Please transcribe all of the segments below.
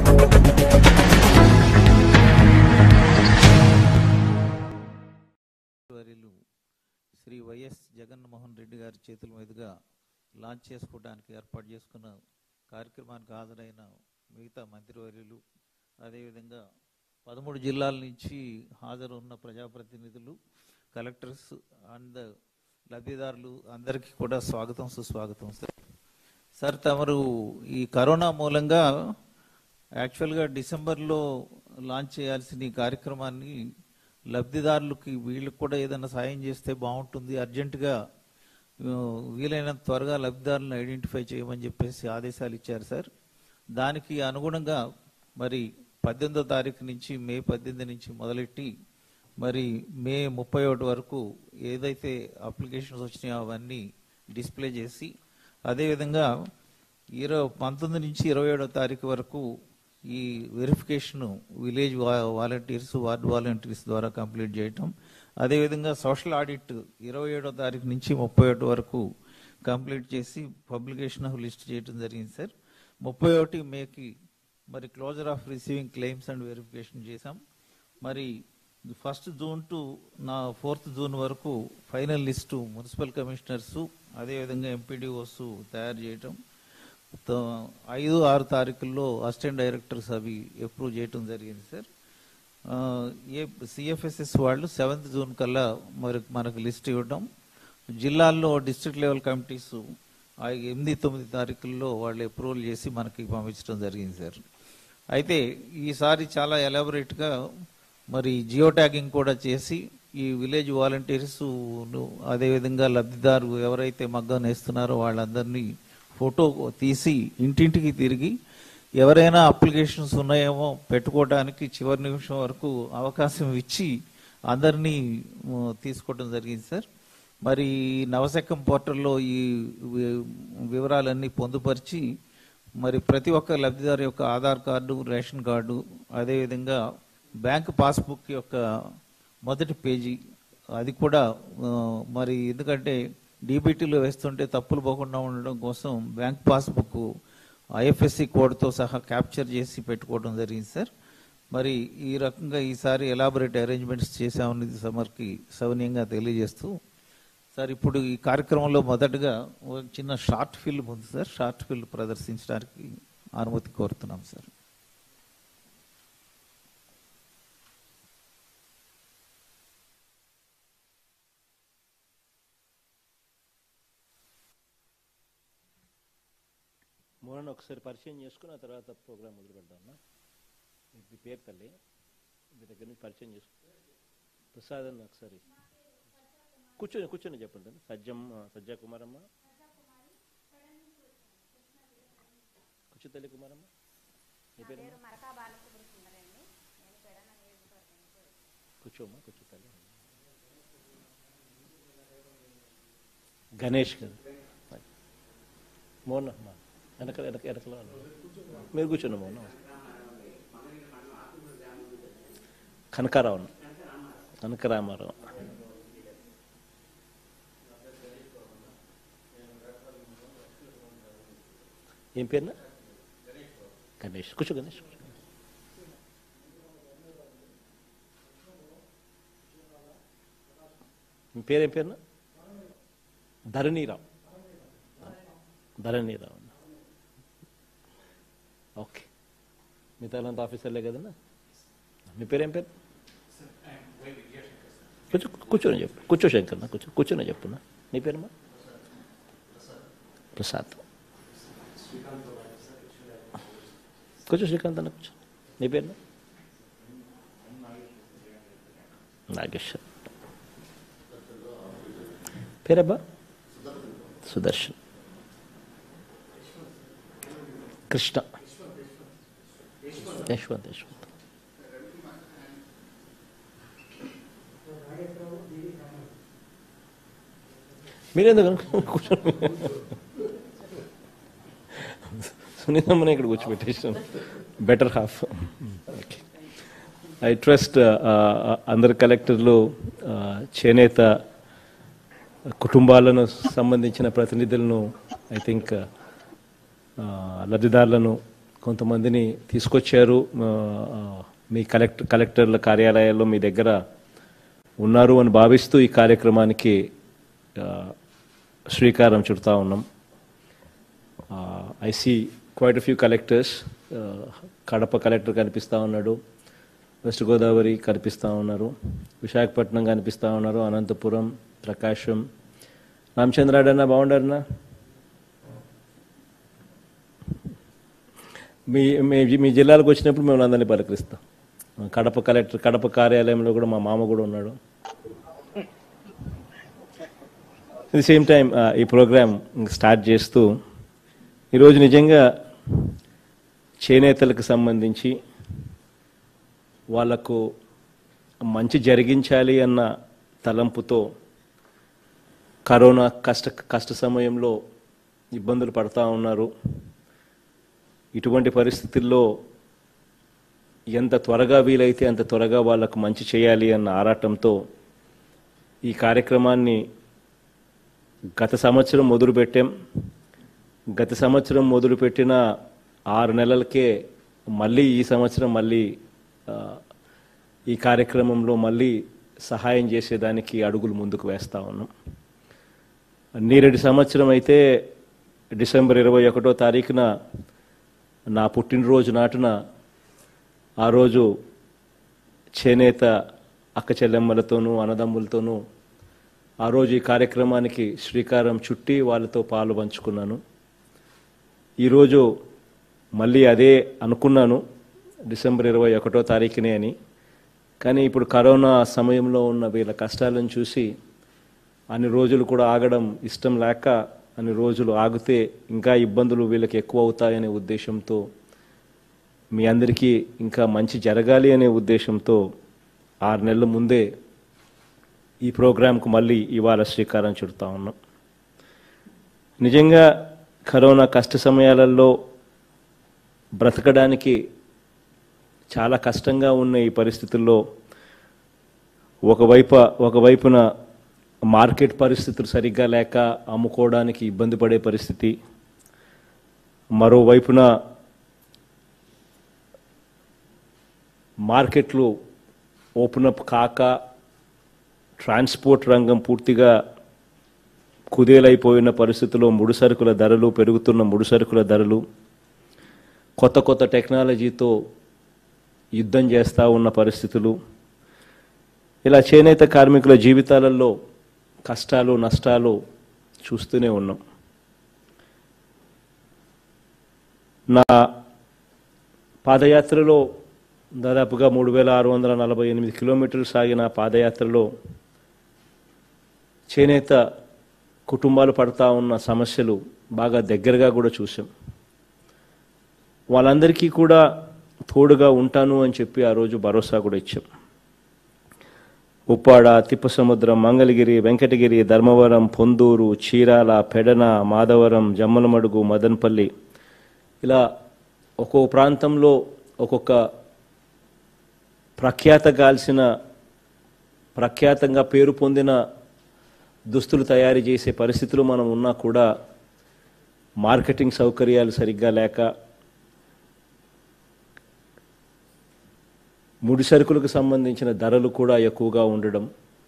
వర్యులు శ్రీ వైఎస్ జగన్మోహన్ రెడ్డి గారి చేతుల మీదుగా లాంచ్ చేసుకోవడానికి ఏర్పాటు చేసుకున్న కార్యక్రమానికి హాజరైన మిగతా మంత్రివర్యులు అదేవిధంగా పదమూడు జిల్లాల నుంచి హాజరు ఉన్న ప్రజాప్రతినిధులు కలెక్టర్స్ అండ్ లబ్ధిదారులు అందరికీ కూడా స్వాగతం సుస్వాగతం సార్ సార్ తమరు ఈ కరోనా మూలంగా యాక్చువల్గా డిసెంబర్లో లాంచ్ చేయాల్సిన ఈ కార్యక్రమాన్ని లబ్ధిదారులకి వీళ్ళకి కూడా ఏదైనా సాయం చేస్తే బాగుంటుంది అర్జెంటుగా ఆ, వీలైనంత త్వరగా లబ్ధిదారులను ఐడెంటిఫై చేయమని చెప్పేసి ఆదేశాలు ఇచ్చారు సార్ దానికి అనుగుణంగా మరి పద్దెనిమిదో తారీఖు నుంచి మే పద్దెనిమిది నుంచి మొదలెట్టి మరి మే ముప్పై ఒకటి వరకు ఏదైతే అప్లికేషన్స్ వచ్చినాయో అవన్నీ డిస్ప్లే చేసి అదేవిధంగా ఇరవై పంతొమ్మిది నుంచి ఇరవై ఏడో తారీఖు వరకు ఈ verification village volunteers ward volunteers ద్వారా కంప్లీట్ చేయటం అదేవిధంగా సోషల్ ఆడిట్ ఇరవై ఏడో తారీఖు నుంచి ముప్పై ఒకటి వరకు కంప్లీట్ చేసి పబ్లికేషన్ ఆఫ్ లిస్ట్ చేయడం జరిగింది సార్ ముప్పై ఒకటి మేకి మరి closure of receiving claims and verification చేశాం మరి ఫస్ట్ జూన్ టు నా ఫోర్త్ జూన్ వరకు ఫైనల్ లిస్టు మున్సిపల్ కమిషనర్స్ అదేవిధంగా ఎంపీడీఓస్ తయారు చేయటం తో- ఐదు ఆరు తారీఖుల్లో అసిస్టెంట్ డైరెక్టర్స్ అవి అప్రూవ్ చేయటం జరిగింది సార్ ఆ, ఏ సిఎఫ్ఎస్ఎస్ వాళ్ళు సెవెంత్ జూన్ కల్లా మరి మనకు లిస్ట్ ఇవ్వడం జిల్లాల్లో డిస్ట్రిక్ట్ లెవెల్ కమిటీస్ ఆ ఎనిమిది తొమ్మిది తారీఖుల్లో వాళ్ళు అప్రూవల్ చేసి మనకి పంపించడం జరిగింది సార్ అయితే ఈసారి చాలా ఎలాబొరేట్గా మరి జియో ట్యాగింగ్ కూడా చేసి ఈ విలేజ్ వాలంటీర్స్ అదేవిధంగా లబ్ధిదారు ఎవరైతే మగ్గం నేస్తున్నారో వాళ్ళందరినీ ఫోటో తీసి ఇంటింటికి తిరిగి ఎవరైనా అప్లికేషన్స్ ఉన్నాయేమో పెట్టుకోవడానికి చివరి నిమిషం వరకు అవకాశం ఇచ్చి అందరినీ ఉ, తీసుకోవడం జరిగింది సార్ మరి ఈ నవశకం పోర్టల్లో ఈ వి- వివరాలన్నీ పొందుపరిచి మరి ప్రతి ఒక్క లబ్ధిదారు యొక్క ఆధార్ కార్డు రేషన్ కార్డు అదేవిధంగా బ్యాంక్ పాస్బుక్ యొక్క మొదటి పేజీ అది కూడా ఆ, మరి ఎందుకంటే డీబీటీలో వేస్తుంటే తప్పులు పోకుండా ఉండడం కోసం బ్యాంక్ పాస్బుక్ ఐఎఫ్ఎస్సి కోడ్తో సహా క్యాప్చర్ చేసి పెట్టుకోవడం జరిగింది సార్ మరి ఈ రకంగా ఈసారి ఎలాబొరేట్ అరేంజ్మెంట్స్ చేశామని సమర్కి సవనీయంగా తెలియజేస్తూ సార్ ఇప్పుడు ఈ కార్యక్రమంలో మొదటగా ఒక చిన్న షార్ట్ ఫిల్మ్ ఉంది సార్ షార్ట్ ఫిల్మ్ ప్రదర్శించడానికి అనుమతి కోరుతున్నాం సార్ మోహన్ ఒకసారి పరిచయం చేసుకుని ఆ తర్వాత ప్రోగ్రామ్ మొదలు పెడదాం మీ పేరు తల్లి మీ దగ్గర నుంచి పరిచయం చేసుకో ప్రసాద్ అన్న ఒకసారి కూర్చొని కూర్చొని చెప్పండి సజ్జమ్మ సజ్జా కుమారమ్మ కూర్చో తల్లి కుమారమ్మ నీ పేరు పేరు మరకా బాలసుబ్రహ్మణ్యం అండి నేను పెడన నియోజకవర్గం నుంచి వచ్చాను. కూర్చోమ్మా కూర్చో తల్లి గణేష్ గారు మోహన్ అమ్మా వెనక వెనక వెనకలో ఉన్నారు. మీరు కూర్చోండి మోహన్ కనకారావు అన్న. కనకరామారావు ఏం పేరునా గణేష్ కూర్చో గణేష్ కూర్చో. మీ పేరేం పేరునా ధరణీరావు ధరణీరావు అన్న. ఓకే మీ తలంత ఆఫీసర్లే కదన్నా మీ పేరేం పేరు కూర్చో కూర్చొని చెప్పు కూర్చో శంకర్ నా కూర్చో కూర్చొని చెప్పున్నా నీ పేరుమా ప్రసాద్ కూర్చో శ్రీకాంత్ అన్న కూర్చో నీ పేరునా నాగేశ్వర్ పేరబ్బా సుదర్శన్ కృష్ణ యశ్వంత్ యశ్వంత్ మీరెందుకు కూర్చోండి సునీతమ్మని ఇక్కడ కూర్చోబెట్టేసాను better half okay I trust అందరు కలెక్టర్లు uh, చేనేత కుటుంబాలను సంబంధించిన ప్రతినిధులను ఐ థింక్ లబ్ధిదారులను కొంతమందిని తీసుకొచ్చారు ఆ, ఆ, మీ కలెక్టర్ కలెక్టర్ల కార్యాలయాల్లో మీ దగ్గర ఉన్నారు అని భావిస్తూ ఈ కార్యక్రమానికి ఆ, శ్రీకారం చుడతా ఉన్నాం I see quite few collectors Kadapa collector కనిపిస్తూ ఉన్నాడు వెస్ట్ గోదావరి కనిపిస్తూ ఉన్నారు విశాఖపట్నం కనిపిస్తూ ఉన్నారు అనంతపురం ప్రకాశం రామచంద్రాడన్నా బాగుండారన్నా మీ మీ మీ జిల్లాలకు వచ్చినప్పుడు మేము అందరినీ పలకరిస్తాం కడప కలెక్టర్ కడప కార్యాలయంలో కూడా మా మామ కూడా ఉన్నాడు ది సేమ్ టైం ఈ ప్రోగ్రామ్ స్టార్ట్ చేస్తూ ఈరోజు నిజంగా చేనేతలకు సంబంధించి వాళ్లకు మంచి జరిగించాలి అన్న తలంపుతో కరోనా కష్ట కష్ట సమయంలో ఇబ్బందులు పడతా ఉన్నారు ఇటువంటి పరిస్థితుల్లో ఎంత త్వరగా వీలైతే అంత త్వరగా వాళ్ళకు మంచి చేయాలి అన్న ఆరాటంతో ఈ కార్యక్రమాన్ని గత సంవత్సరం మొదలుపెట్టాం గత సంవత్సరం మొదలుపెట్టిన ఆరు నెలలకే మళ్ళీ ఈ సంవత్సరం మళ్ళీ ఆ, ఈ కార్యక్రమంలో మళ్ళీ సహాయం చేసేదానికి అడుగులు ముందుకు వేస్తా ఉన్నాం నీరటి సంవత్సరం అయితే డిసెంబర్ ఇరవై ఒకటో తారీఖున నా పుట్టినరోజు నాటున ఆ రోజు చేనేత అక్క చెల్లెమ్మలతోనూ అన్నదమ్ములతోనూ ఆ రోజు ఈ కార్యక్రమానికి శ్రీకారం చుట్టి వాళ్ళతో పాలు పంచుకున్నాను ఈరోజు మళ్ళీ అదే అనుకున్నాను డిసెంబర్ ఇరవై ఒకటో తారీఖునే అని కానీ ఇప్పుడు కరోనా సమయంలో ఉన్న వీళ్ళ కష్టాలను చూసి అన్ని రోజులు కూడా ఆగడం ఇష్టం లేక అన్ని రోజులు ఆగితే ఇంకా ఇబ్బందులు వీళ్ళకి ఎక్కువ అవుతాయనే ఉద్దేశంతో మీ అందరికీ ఇంకా మంచి జరగాలి అనే ఉద్దేశంతో ఆరు నెలల ముందే ఈ ప్రోగ్రాంకు మళ్ళీ ఇవాళ శ్రీకారం చుడతా ఉన్నాం నిజంగా కరోనా కష్ట సమయాలలో బ్రతకడానికి చాలా కష్టంగా ఉన్న ఈ పరిస్థితుల్లో ఒకవైపు ఒకవైపున మార్కెట్ పరిస్థితులు సరిగ్గా లేక అమ్ముకోవడానికి ఇబ్బంది పడే పరిస్థితి మరోవైపున మార్కెట్లు ఓపెన్ అప్ కాక ట్రాన్స్పోర్ట్ రంగం పూర్తిగా కుదేలైపోయిన పరిస్థితుల్లో ముడిసరుకుల ధరలు పెరుగుతున్న ముడిసరుకుల ధరలు కొత్త కొత్త టెక్నాలజీతో యుద్ధం చేస్తూ ఉన్న పరిస్థితులు ఇలా చేనేత కార్మికుల జీవితాలలో కష్టాలు నష్టాలు చూస్తూనే ఉన్నాం నా పాదయాత్రలో దాదాపుగా మూడు వేల ఆరు వందల నలభై ఎనిమిది కిలోమీటర్లు సాగిన పాదయాత్రలో చేనేత కుటుంబాలు పడతా ఉన్న సమస్యలు బాగా దగ్గరగా కూడా చూసాం వాళ్ళందరికీ కూడా తోడుగా ఉంటాను అని చెప్పి ఆ రోజు భరోసా కూడా ఇచ్చాం ఉప్పాడ తిప్పసముద్రం మంగళగిరి వెంకటగిరి ధర్మవరం పొందూరు చీరాల పెడన మాధవరం జమ్మలమడుగు మదన్పల్లి ఇలా ఒక్కొక్క ప్రాంతంలో ఒక్కొక్క ప్రఖ్యాతగాల్సిన ప్రఖ్యాతంగా పేరు పొందిన దుస్తులు తయారు చేసే పరిస్థితులు మనం ఉన్నా కూడా మార్కెటింగ్ సౌకర్యాలు సరిగ్గా లేక ముడి సరుకులకు సంబంధించిన ధరలు కూడా ఎక్కువగా ఉండడం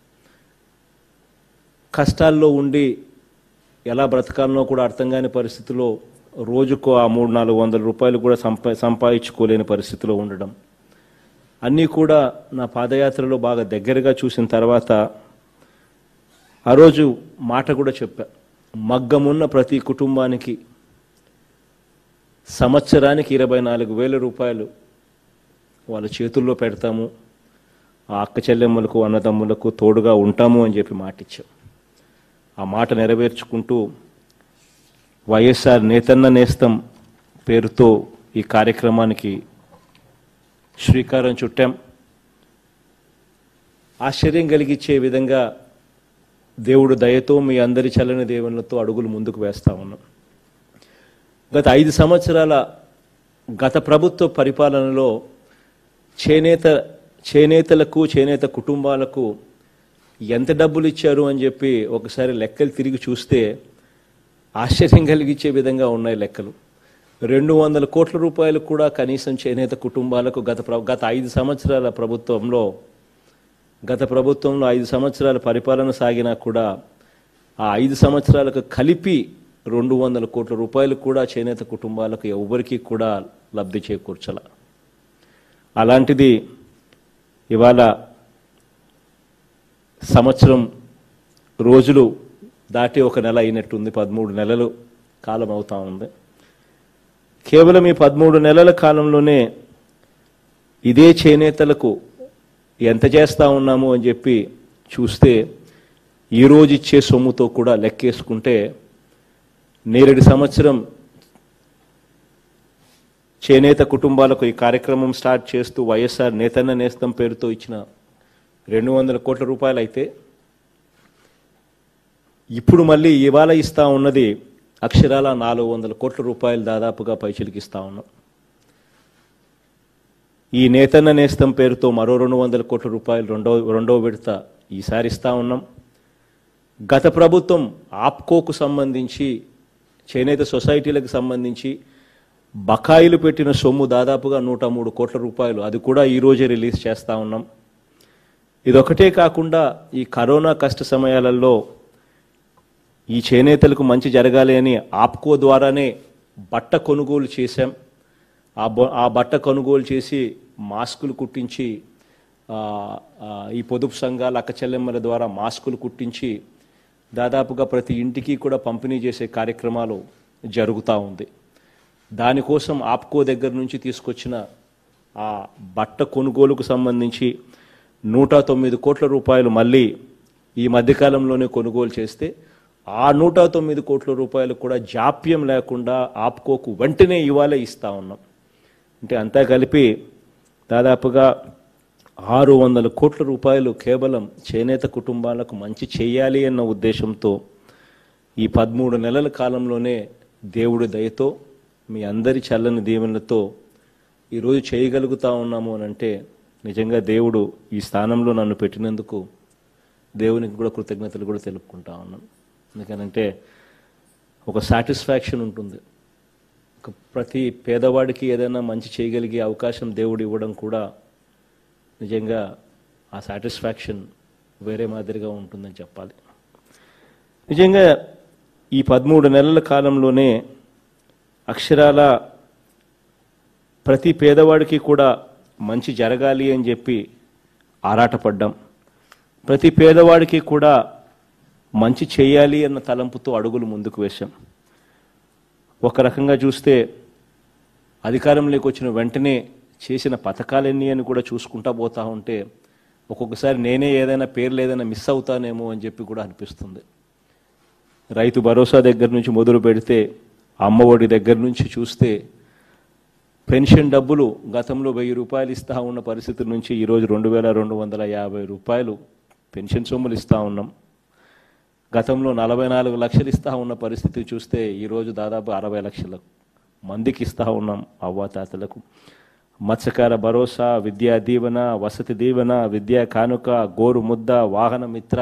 కష్టాల్లో ఉండి ఎలా బ్రతకాలనో కూడా అర్థం కాని పరిస్థితిలో రోజుకు ఆ మూడు నాలుగు వందల రూపాయలు కూడా సంపా సంపాదించుకోలేని పరిస్థితిలో ఉండడం అన్నీ కూడా నా పాదయాత్రలో బాగా దగ్గరగా చూసిన తర్వాత ఆ రోజు మాట కూడా చెప్పా మగ్గమున్న ప్రతి కుటుంబానికి సంవత్సరానికి ఇరవై నాలుగు వేల రూపాయలు వాళ్ళ చేతుల్లో పెడతాము ఆ అక్క చెల్లెమ్మలకు అన్నదమ్ములకు తోడుగా ఉంటాము అని చెప్పి మాట ఇచ్చాం ఆ మాట నెరవేర్చుకుంటూ వైఎస్ఆర్ నేతన్న నేస్తం పేరుతో ఈ కార్యక్రమానికి శ్రీకారం చుట్టాం ఆశ్చర్యం కలిగించే విధంగా దేవుడు దయతో మీ అందరి చల్లని దేవునిలతో అడుగులు ముందుకు వేస్తా ఉన్నాం గత ఐదు సంవత్సరాల గత ప్రభుత్వ పరిపాలనలో చేనేత చేనేతలకు చేనేత కుటుంబాలకు ఎంత డబ్బులు ఇచ్చారు అని చెప్పి ఒకసారి లెక్కలు తిరిగి చూస్తే ఆశ్చర్యం కలిగించే విధంగా ఉన్నాయి లెక్కలు రెండు వందల కోట్ల రూపాయలు కూడా కనీసం చేనేత కుటుంబాలకు గత ప్ర- గత ఐదు సంవత్సరాల ప్రభుత్వంలో గత ప్రభుత్వంలో ఐదు సంవత్సరాల పరిపాలన సాగినా కూడా ఆ ఐదు సంవత్సరాలకు కలిపి రెండు వందల కోట్ల రూపాయలు కూడా చేనేత కుటుంబాలకు ఎవరికి కూడా లబ్ధి చేకూర్చాల అలాంటిది ఇవాళ సంవత్సరం రోజులు దాటి ఒక నెల అయినట్టుంది పదమూడు నెలలు కాలం అవుతా ఉంది కేవలం ఈ పదమూడు నెలల కాలంలోనే ఇదే చేనేతలకు ఎంత చేస్తా ఉన్నాము అని చెప్పి చూస్తే ఈరోజు ఇచ్చే సొమ్ముతో కూడా లెక్కేసుకుంటే నేరేడు సంవత్సరం చేనేత కుటుంబాలకు ఈ కార్యక్రమం స్టార్ట్ చేస్తూ వైఎస్ఆర్ నేతన్న నేస్తం పేరుతో ఇచ్చిన రెండు వందల కోట్ల రూపాయలు అయితే ఇప్పుడు మళ్ళీ ఇవాళ ఇస్తా ఉన్నది అక్షరాల నాలుగు వందల కోట్ల రూపాయలు దాదాపుగా పైచిలికి ఇస్తా ఉన్నాం ఈ నేతన్న నేస్తం పేరుతో మరో రెండు వందల కోట్ల రూపాయలు రెండో రెండో విడత ఈసారి ఇస్తా ఉన్నాం గత ప్రభుత్వం ఆప్కోకు సంబంధించి చేనేత సొసైటీలకు సంబంధించి బకాయిలు పెట్టిన సొమ్ము దాదాపుగా నూట మూడు కోట్ల రూపాయలు అది కూడా ఈరోజే రిలీజ్ చేస్తా ఉన్నాం ఇదొకటే కాకుండా ఈ కరోనా కష్ట సమయాలలో ఈ చేనేతలకు మంచి జరగాలి అని ఆప్కో ద్వారానే బట్ట కొనుగోలు చేశాం ఆ బొ- ఆ బట్ట కొనుగోలు చేసి మాస్కులు కుట్టించి ఆ, ఆ, ఈ పొదుపు సంఘాల అక్క చెల్లెమ్మల ద్వారా మాస్కులు కుట్టించి దాదాపుగా ప్రతి ఇంటికి కూడా పంపిణీ చేసే కార్యక్రమాలు జరుగుతూ ఉంది దానికోసం ఆప్కో దగ్గర నుంచి తీసుకొచ్చిన ఆ బట్ట కొనుగోలుకు సంబంధించి నూట తొమ్మిది కోట్ల రూపాయలు మళ్ళీ ఈ మధ్యకాలంలోనే కొనుగోలు చేస్తే ఆ నూట తొమ్మిది కోట్ల రూపాయలు కూడా జాప్యం లేకుండా ఆప్కోకు వెంటనే ఇవాళే ఇస్తా ఉన్నాం అంటే అంతా కలిపి దాదాపుగా ఆరు వందల కోట్ల రూపాయలు కేవలం చేనేత కుటుంబాలకు మంచి చేయాలి అన్న ఉద్దేశంతో ఈ పదమూడు నెలల కాలంలోనే దేవుడి దయతో మీ అందరి చల్లని దీవెనలతో ఈరోజు చేయగలుగుతా ఉన్నాము అని అంటే నిజంగా దేవుడు ఈ స్థానంలో నన్ను పెట్టినందుకు దేవునికి కూడా కృతజ్ఞతలు కూడా తెలుపుకుంటా ఉన్నాను ఎందుకనంటే ఒక సాటిస్ఫాక్షన్ ఉంటుంది ఒక ప్రతి పేదవాడికి ఏదైనా మంచి చేయగలిగే అవకాశం దేవుడు ఇవ్వడం కూడా నిజంగా ఆ సాటిస్ఫాక్షన్ వేరే మాదిరిగా ఉంటుందని చెప్పాలి నిజంగా ఈ పదమూడు నెలల కాలంలోనే అక్షరాల ప్రతి పేదవాడికి కూడా మంచి జరగాలి అని చెప్పి ఆరాటపడ్డాం ప్రతి పేదవాడికి కూడా మంచి చేయాలి అన్న తలంపుతో అడుగులు ముందుకు వేశాం ఒక రకంగా చూస్తే అధికారంలోకి వచ్చిన వెంటనే చేసిన పథకాలెన్ని అని కూడా చూసుకుంటా పోతా ఉంటే ఒక్కొక్కసారి నేనే ఏదైనా పేర్లు ఏదైనా మిస్ అవుతానేమో అని చెప్పి కూడా అనిపిస్తుంది రైతు భరోసా దగ్గర నుంచి మొదలు పెడితే అమ్మఒడి దగ్గర నుంచి చూస్తే పెన్షన్ డబ్బులు గతంలో వెయ్యి రూపాయలు ఇస్తా ఉన్న పరిస్థితి నుంచి ఈరోజు రెండు వేల రెండు వందల యాభై రూపాయలు పెన్షన్ సొమ్ములు ఇస్తా ఉన్నాం గతంలో నలభై నాలుగు లక్షలు ఇస్తా ఉన్న పరిస్థితి చూస్తే ఈరోజు దాదాపు అరవై లక్షల మందికి ఇస్తా ఉన్నాం అవ్వాతాతలకు మత్స్యకార భరోసా విద్యా దీవెన వసతి దీవెన విద్యా కానుక గోరు ముద్ద వాహన మిత్ర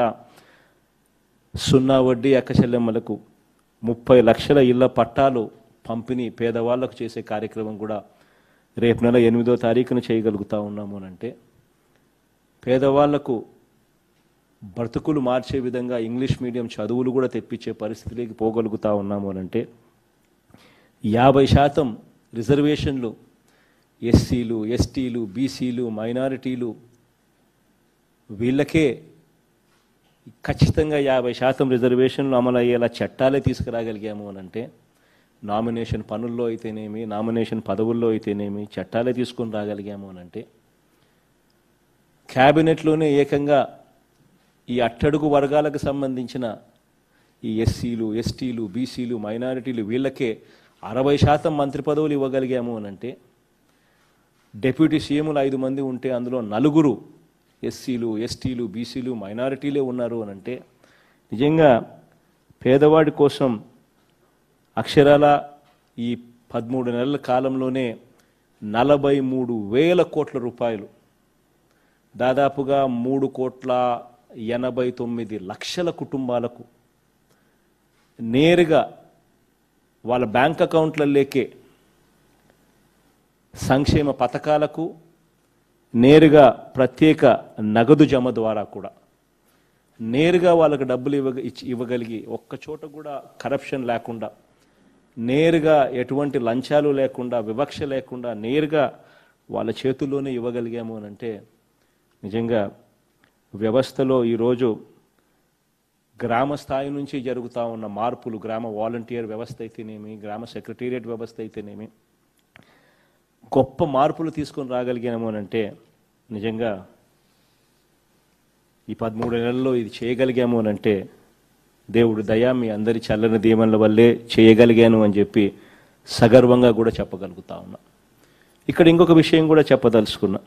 సున్నా వడ్డీ అక్కచెల్లెమ్మలకు ముప్పై లక్షల ఇళ్ల పట్టాలు పంపిణీ పేదవాళ్లకు చేసే కార్యక్రమం కూడా రేపు నెల ఎనిమిదో తారీఖున చేయగలుగుతా ఉన్నాము అని అంటే పేదవాళ్లకు బ్రతుకులు మార్చే విధంగా ఇంగ్లీష్ మీడియం చదువులు కూడా తెప్పించే పరిస్థితిలోకి పోగలుగుతా ఉన్నాము అని అంటే యాభై శాతం రిజర్వేషన్లు ఎస్సీలు ఎస్టీలు బీసీలు మైనారిటీలు వీళ్ళకే ఖచ్చితంగా యాభై శాతం రిజర్వేషన్లు అమలు అయ్యేలా చట్టాలే తీసుకురాగలిగాము అని అంటే నామినేషన్ పనుల్లో అయితేనేమి నామినేషన్ పదవుల్లో అయితేనేమి చట్టాలే తీసుకొని రాగలిగాము అని అంటే క్యాబినెట్లోనే ఏకంగా ఈ అట్టడుగు వర్గాలకు సంబంధించిన ఈ ఎస్సీలు ఎస్టీలు బీసీలు మైనారిటీలు వీళ్ళకే అరవై శాతం మంత్రి పదవులు ఇవ్వగలిగాము అని అంటే డెప్యూటీ సీఎంలు ఐదు మంది ఉంటే అందులో నలుగురు ఎస్సీలు ఎస్టీలు బీసీలు మైనారిటీలే ఉన్నారు అని అంటే నిజంగా పేదవాడి కోసం అక్షరాల ఈ పదమూడు నెలల కాలంలోనే నలభై మూడు వేల కోట్ల రూపాయలు దాదాపుగా మూడు కోట్ల ఎనభై తొమ్మిది లక్షల కుటుంబాలకు నేరుగా వాళ్ళ బ్యాంక్ అకౌంట్లలోకే సంక్షేమ పథకాలకు నేరుగా ప్రత్యేక నగదు జమ ద్వారా కూడా నేరుగా వాళ్ళకి డబ్బులు ఇవ్వ ఇచ్చి ఇవ్వగలిగి ఒక్క చోట కూడా కరప్షన్ లేకుండా నేరుగా ఎటువంటి లంచాలు లేకుండా వివక్ష లేకుండా నేరుగా వాళ్ళ చేతుల్లోనే ఇవ్వగలిగాము అని అంటే నిజంగా వ్యవస్థలో ఈరోజు గ్రామ స్థాయి నుంచి జరుగుతూ ఉన్న మార్పులు గ్రామ వాలంటీర్ వ్యవస్థ అయితేనేమి గ్రామ సెక్రటేరియట్ వ్యవస్థ అయితేనేమి గొప్ప మార్పులు తీసుకొని రాగలిగాము అని అంటే నిజంగా ఈ పదమూడు నెలల్లో ఇది చేయగలిగాము అని అంటే దేవుడు దయా మీ అందరి చల్లని దీవెనల వల్లే చేయగలిగాను అని చెప్పి సగర్వంగా కూడా చెప్పగలుగుతా ఉన్నా ఇక్కడ ఇంకొక విషయం కూడా చెప్పదలుచుకున్నా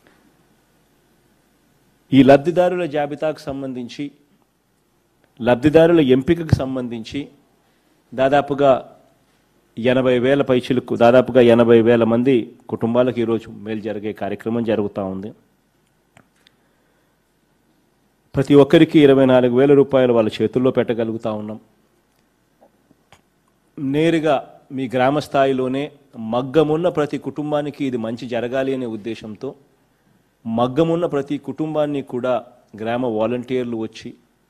ఈ లబ్ధిదారుల జాబితాకు సంబంధించి లబ్ధిదారుల ఎంపికకు సంబంధించి దాదాపుగా ఎనభై వేల పైచులకు దాదాపుగా ఎనభై వేల మంది కుటుంబాలకు ఈరోజు మేలు జరిగే కార్యక్రమం జరుగుతూ ఉంది ప్రతి ఒక్కరికి ఇరవై నాలుగు వేల రూపాయలు వాళ్ళ చేతుల్లో పెట్టగలుగుతా ఉన్నాం నేరుగా మీ గ్రామ స్థాయిలోనే మగ్గమున్న ప్రతి కుటుంబానికి ఇది మంచి జరగాలి అనే ఉద్దేశంతో మగ్గమున్న ప్రతి కుటుంబాన్ని కూడా గ్రామ వాలంటీర్లు వచ్చి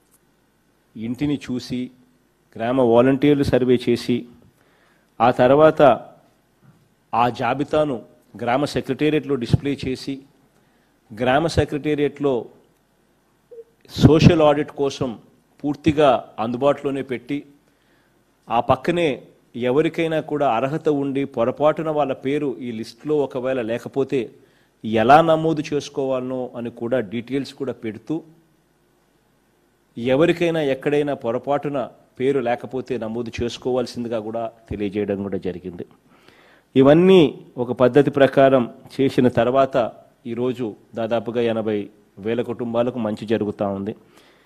ఇంటిని చూసి గ్రామ వాలంటీర్లు సర్వే చేసి ఆ తర్వాత ఆ జాబితాను గ్రామ సెక్రటేరియట్లో డిస్ప్లే చేసి గ్రామ సెక్రటేరియట్లో సోషల్ ఆడిట్ కోసం పూర్తిగా అందుబాటులోనే పెట్టి ఆ పక్కనే ఎవరికైనా కూడా అర్హత ఉండి పొరపాటున వాళ్ళ పేరు ఈ లిస్టులో ఒకవేళ లేకపోతే ఎలా నమోదు చేసుకోవాలనో అని కూడా డీటెయిల్స్ కూడా పెడుతూ ఎవరికైనా ఎక్కడైనా పొరపాటున పేరు లేకపోతే నమోదు చేసుకోవాల్సిందిగా కూడా తెలియజేయడం కూడా జరిగింది ఇవన్నీ ఒక పద్ధతి ప్రకారం చేసిన తర్వాత ఈరోజు దాదాపుగా ఎనభై వేల కుటుంబాలకు మంచి జరుగుతూ ఉంది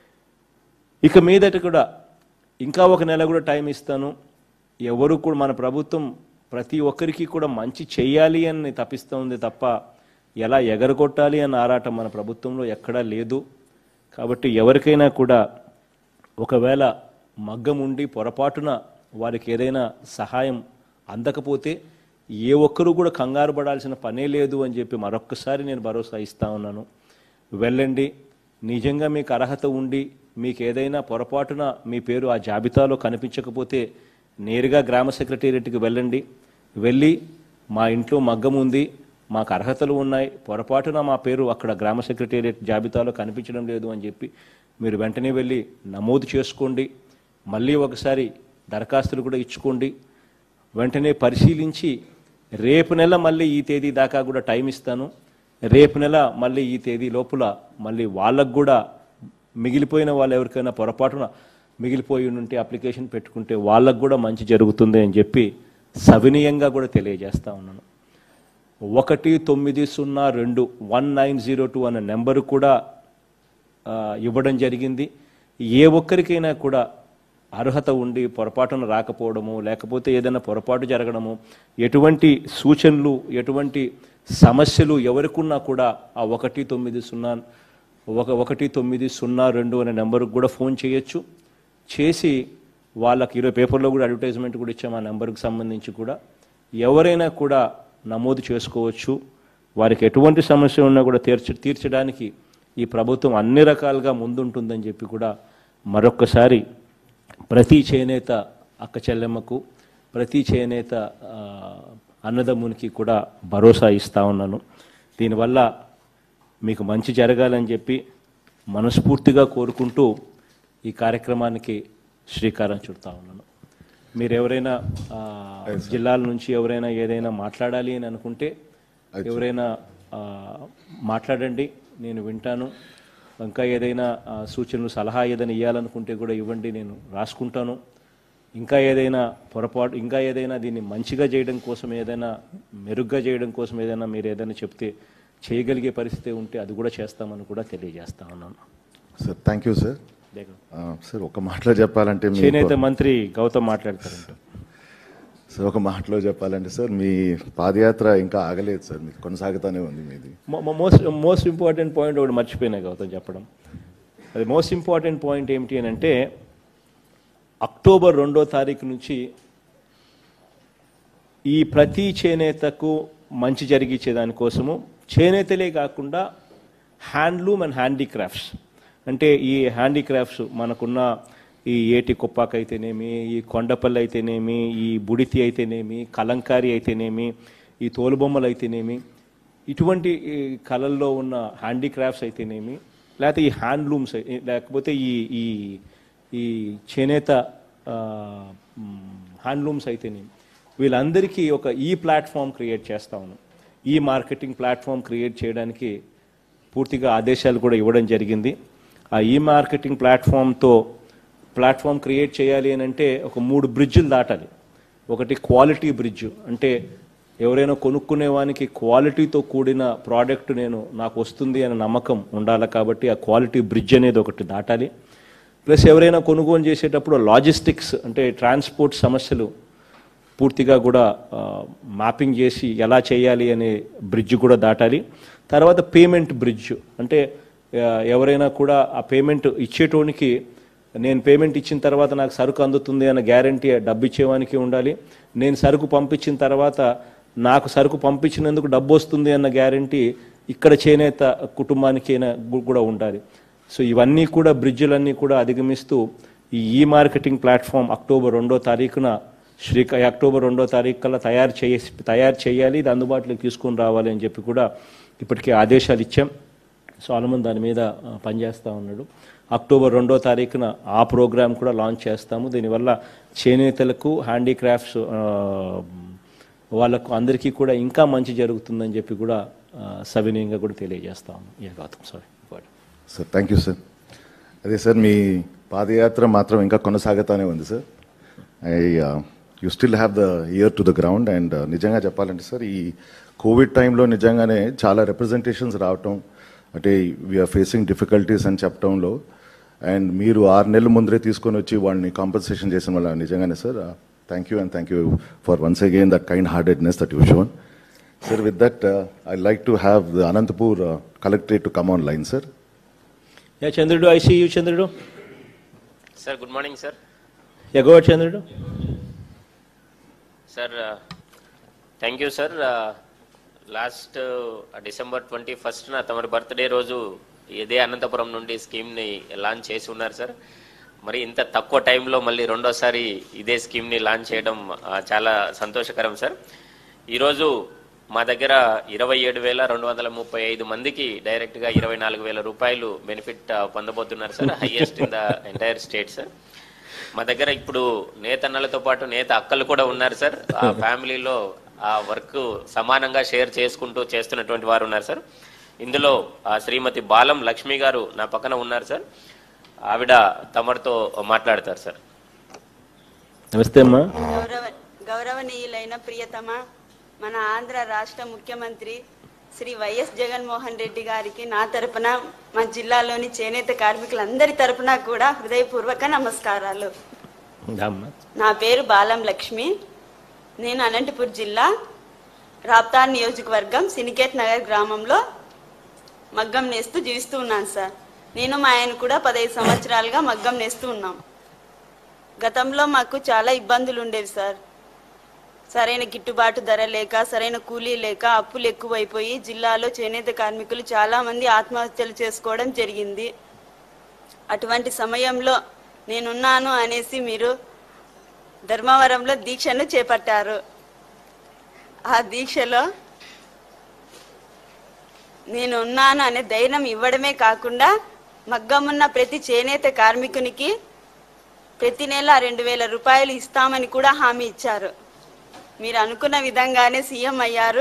ఇక మీదట కూడా ఇంకా ఒక నెల కూడా టైం ఇస్తాను ఎవరు కూడా మన ప్రభుత్వం ప్రతి ఒక్కరికి కూడా మంచి చేయాలి అని తప్పిస్తూ ఉంది తప్ప ఎలా ఎగరగొట్టాలి అన్న ఆరాటం మన ప్రభుత్వంలో ఎక్కడా లేదు కాబట్టి ఎవరికైనా కూడా ఒకవేళ మగ్గం ఉండి పొరపాటున వారికి ఏదైనా సహాయం అందకపోతే ఏ ఒక్కరూ కూడా కంగారు పడాల్సిన పనే లేదు అని చెప్పి మరొక్కసారి నేను భరోసా ఇస్తా ఉన్నాను వెళ్ళండి నిజంగా మీకు అర్హత ఉండి మీకు ఏదైనా పొరపాటున మీ పేరు ఆ జాబితాలో కనిపించకపోతే నేరుగా గ్రామ సెక్రటేరియట్కి వెళ్ళండి వెళ్ళి మా ఇంట్లో మగ్గం ఉంది మాకు అర్హతలు ఉన్నాయి పొరపాటున మా పేరు అక్కడ గ్రామ సెక్రటేరియట్ జాబితాలో కనిపించడం లేదు అని చెప్పి మీరు వెంటనే వెళ్ళి నమోదు చేసుకోండి మళ్ళీ ఒకసారి దరఖాస్తులు కూడా ఇచ్చుకోండి వెంటనే పరిశీలించి రేపు నెల మళ్ళీ ఈ తేదీ దాకా కూడా టైం ఇస్తాను రేపు నెల మళ్ళీ ఈ తేదీ లోపల మళ్ళీ వాళ్ళకు కూడా మిగిలిపోయిన వాళ్ళు ఎవరికైనా పొరపాటున మిగిలిపోయి ఉంటే అప్లికేషన్ పెట్టుకుంటే వాళ్ళకు కూడా మంచి జరుగుతుంది అని చెప్పి సవినీయంగా కూడా తెలియజేస్తా ఉన్నాను ఒకటి తొమ్మిది సున్నా రెండు వన్ నైన్ జీరో టూ అనే నెంబరు కూడా ఆ, ఇవ్వడం జరిగింది ఏ ఒక్కరికైనా కూడా అర్హత ఉండి పొరపాటున రాకపోవడము లేకపోతే ఏదైనా పొరపాటు జరగడము ఎటువంటి సూచనలు ఎటువంటి సమస్యలు ఎవరికున్నా కూడా ఆ ఒకటి తొమ్మిది సున్నా ఒక ఒకటి తొమ్మిది సున్నా రెండు అనే నెంబర్కి కూడా ఫోన్ చేయొచ్చు చేసి వాళ్ళకి ఈరోజు పేపర్లో కూడా అడ్వర్టైజ్మెంట్ కూడా ఇచ్చాం ఆ నెంబర్కి సంబంధించి కూడా ఎవరైనా కూడా నమోదు చేసుకోవచ్చు వారికి ఎటువంటి సమస్య ఉన్నా కూడా తీర్చ తీర్చడానికి ఈ ప్రభుత్వం అన్ని రకాలుగా ముందుంటుందని చెప్పి కూడా మరొక్కసారి ప్రతి చేనేత అక్క చెల్లెమ్మకు ప్రతి చేనేత ఆ, అన్నదమ్మునికి కూడా భరోసా ఇస్తా ఉన్నాను దీనివల్ల మీకు మంచి జరగాలని చెప్పి మనస్ఫూర్తిగా కోరుకుంటూ ఈ కార్యక్రమానికి శ్రీకారం చుడతా ఉన్నాను మీరు ఎవరైనా ఆ, జిల్లాల నుంచి ఎవరైనా ఏదైనా మాట్లాడాలి అని అనుకుంటే ఎవరైనా ఆ, మాట్లాడండి నేను వింటాను ఇంకా ఏదైనా ఆ, సూచనలు సలహా ఏదైనా ఇవ్వాలనుకుంటే కూడా ఇవ్వండి నేను రాసుకుంటాను ఇంకా ఏదైనా పొరపాటు ఇంకా ఏదైనా దీన్ని మంచిగా చేయడం కోసం ఏదైనా మెరుగ్గా చేయడం కోసం ఏదైనా మీరు ఏదైనా చెప్తే చేయగలిగే పరిస్థితి ఉంటే అది కూడా చేస్తామని కూడా తెలియజేస్తా ఉన్నాను సార్ థ్యాంక్ యూ సార్ లేక ఆ, సార్ ఒక మాటలో చెప్పాలంటే మీ చేనేత మంత్రి గౌతమ్ మాట్లాడతారంట సార్ ఒక మాటలో చెప్పాలంటే సార్ మీ పాదయాత్ర ఇంకా ఆగలేదు సార్ మీకు కొనసాగుతూనే ఉంది మీది మోస్ట్ మోస్ట్ ఇంపార్టెంట్ పాయింట్ ఒకటి మర్చిపోయినా గౌతమ్ చెప్పడం అది మోస్ట్ ఇంపార్టెంట్ పాయింట్ ఏమిటి అని అంటే అక్టోబర్ రెండో తారీఖు నుంచి ఈ ప్రతి చేనేతకు మంచి జరిగించే దానికోసము చేనేతలే కాకుండా హ్యాండ్లూమ్ అండ్ హ్యాండీక్రాఫ్ట్స్ అంటే ఈ హ్యాండీక్రాఫ్ట్స్ మనకున్న ఈ ఏటి కుప్పాక అయితేనేమి ఈ కొండపల్లి అయితేనేమి ఈ బుడితి అయితేనేమి కలంకారీ అయితేనేమి ఈ తోలుబొమ్మలు అయితేనేమి ఇటువంటి ఈ కళల్లో ఉన్న హ్యాండీక్రాఫ్ట్స్ అయితేనేమి లేకపోతే ఈ హ్యాండ్లూమ్స్ అయి- లేకపోతే ఈ ఈ ఈ చేనేత ఆ, మ్, హ్యాండ్లూమ్స్ అయితేనేమి వీళ్ళందరికీ ఒక ఈ ప్లాట్ఫామ్ క్రియేట్ చేస్తా ఉన్నాం ఈ మార్కెటింగ్ ప్లాట్ఫామ్ క్రియేట్ చేయడానికి పూర్తిగా ఆదేశాలు కూడా ఇవ్వడం జరిగింది ఆ ఈ మార్కెటింగ్ ప్లాట్ఫామ్తో ప్లాట్ఫామ్ క్రియేట్ చేయాలి అని అంటే ఒక మూడు బ్రిడ్జిలు దాటాలి ఒకటి క్వాలిటీ బ్రిడ్జ్ అంటే ఎవరైనా కొనుక్కునే వానికి క్వాలిటీతో కూడిన ప్రోడక్ట్ నేను నాకు వస్తుంది అనే నమ్మకం ఉండాలి కాబట్టి ఆ క్వాలిటీ బ్రిడ్జ్ అనేది ఒకటి దాటాలి ప్లస్ ఎవరైనా కొనుగోలు చేసేటప్పుడు లాజిస్టిక్స్ అంటే ట్రాన్స్పోర్ట్ సమస్యలు పూర్తిగా కూడా ఆ, మ్యాపింగ్ చేసి ఎలా చేయాలి అనే బ్రిడ్జ్ కూడా దాటాలి తర్వాత పేమెంట్ బ్రిడ్జ్ అంటే ఆ, ఎవరైనా కూడా ఆ పేమెంట్ ఇచ్చేటోనికి నేను పేమెంట్ ఇచ్చిన తర్వాత నాకు సరుకు అందుతుంది అన్న గ్యారంటీ డబ్బు ఇచ్చేవానికి ఉండాలి నేను సరుకు పంపించిన తర్వాత నాకు సరుకు పంపించినందుకు డబ్బు వస్తుంది అన్న గ్యారంటీ ఇక్కడ చేనేత కుటుంబానికి కూడా ఉండాలి సో ఇవన్నీ కూడా బ్రిడ్జిలన్నీ కూడా అధిగమిస్తూ ఈ ఈ మార్కెటింగ్ ప్లాట్ఫామ్ అక్టోబర్ రెండో తారీఖున శ్రీక అక్టోబర్ రెండో తారీఖు కల్లా తయారు చేసి తయారు చేయాలి ఇది అందుబాటులోకి తీసుకొని రావాలి అని చెప్పి కూడా ఇప్పటికే ఆదేశాలు ఇచ్చాం సోలమన్ దాని మీద ఆ, పనిచేస్తూ ఉన్నాడు అక్టోబర్ రెండో తారీఖున ఆ ప్రోగ్రామ్ కూడా లాంచ్ చేస్తాము దీనివల్ల చేనేతలకు హ్యాండీక్రాఫ్ట్స్ ఆ, వాళ్ళకు అందరికీ కూడా ఇంకా మంచి జరుగుతుందని చెప్పి కూడా ఆ, సవినయంగా కూడా తెలియజేస్తాము ఏ Gautam sorry sir thank you sir అదే సార్ మీ పాదయాత్ర మాత్రం ఇంకా కొనసాగుతానే ఉంది sir I you still have the ear to the ground and నిజంగా చెప్పాలంటే సార్ ఈ కోవిడ్ టైంలో నిజంగానే చాలా రిప్రజెంటేషన్స్ రావటం అంటే వీఆర్ ఫేసింగ్ డిఫికల్టీస్ అని చెప్పడంలో అండ్ మీరు ఆరు నెలల ముందరే తీసుకొని వచ్చి వాళ్ళని కాంపన్సేషన్ చేసిన వాళ్ళ నిజంగానే sir thank you and thank you for once again that kind heartedness that you shown Sir, with that, uh, I'd like to have the Anantapur uh, collectorate to come online, sir. Yeah Chandrudu I see you Chandrudu sir good morning sir yeah go Chandrudu sir thank you sir last December twenty ఫస్ట్న తమరి birthday రోజు ఇదే అనంతపురం నుండి స్కీమ్ని launch చేసి ఉన్నారు sir మరి ఇంత తక్కువ టైంలో మళ్ళీ రెండోసారి ఇదే స్కీమ్ని లాంచ్ చేయడం ఆ, చాలా సంతోషకరం సార్ ఈరోజు మా దగ్గర ఇరవై ఏడు వేల రెండు వందల ముప్పై ఐదు మందికి డైరెక్ట్గా ఇరవై నాలుగు వేల రూపాయలు బెనిఫిట్ ఆ, పొందబోతున్నారు sir highest in the entire state sir మా దగ్గర ఇప్పుడు నేతన్నలతో పాటు నేత అక్కలు కూడా ఉన్నారు సార్ ఆ ఫ్యామిలీలో ఆ వర్క్ సమానంగా షేర్ చేసుకుంటూ చేస్తున్నటువంటి వారు ఉన్నారు సార్ ఇందులో ఆ శ్రీమతి బాలం లక్ష్మి గారు నా పక్కన ఉన్నారు సార్ ఆవిడ తమరితో మాట్లాడతారు సార్ నమస్తే అమ్మా గౌరవ గౌరవనీయులైన ప్రియతమ మన ఆంధ్ర రాష్ట్ర ముఖ్యమంత్రి శ్రీ వైఎస్ జగన్మోహన్ రెడ్డి గారికి నా తరపున మా జిల్లాలోని చేనేత కార్మికులందరి తరపున కూడా హృదయపూర్వక నమస్కారాలు అమ్మా నా పేరు బాలం లక్ష్మి నేను అనంతపూర్ జిల్లా రాప్తార్ నియోజకవర్గం సినికేత్ నగర్ గ్రామంలో మగ్గం నేస్తూ జీవిస్తూ ఉన్నాను సార్ నేను మా ఆయన కూడా పదహైదు సంవత్సరాలుగా మగ్గం నేస్తూ ఉన్నాం గతంలో మాకు చాలా ఇబ్బందులు ఉండేవి సార్ సరైన గిట్టుబాటు ధర లేక సరైన కూలీ లేక అప్పులు ఎక్కువైపోయి జిల్లాలో చేనేత కార్మికులు చాలా మంది ఆత్మహత్యలు చేసుకోవడం జరిగింది అటువంటి సమయంలో నేనున్నాను అనేసి మీరు ధర్మవరంలో దీక్షను చేపట్టారు ఆ దీక్షలో నేను ఉన్నాను అనే ధైర్యం ఇవ్వడమే కాకుండా మగ్గమున్న ప్రతి చేనేత కార్మికునికి ప్రతి నెల రెండు వేల రూపాయలు ఇస్తామని కూడా హామీ ఇచ్చారు మీరు అనుకున్న విధంగానే సీఎం అయ్యారు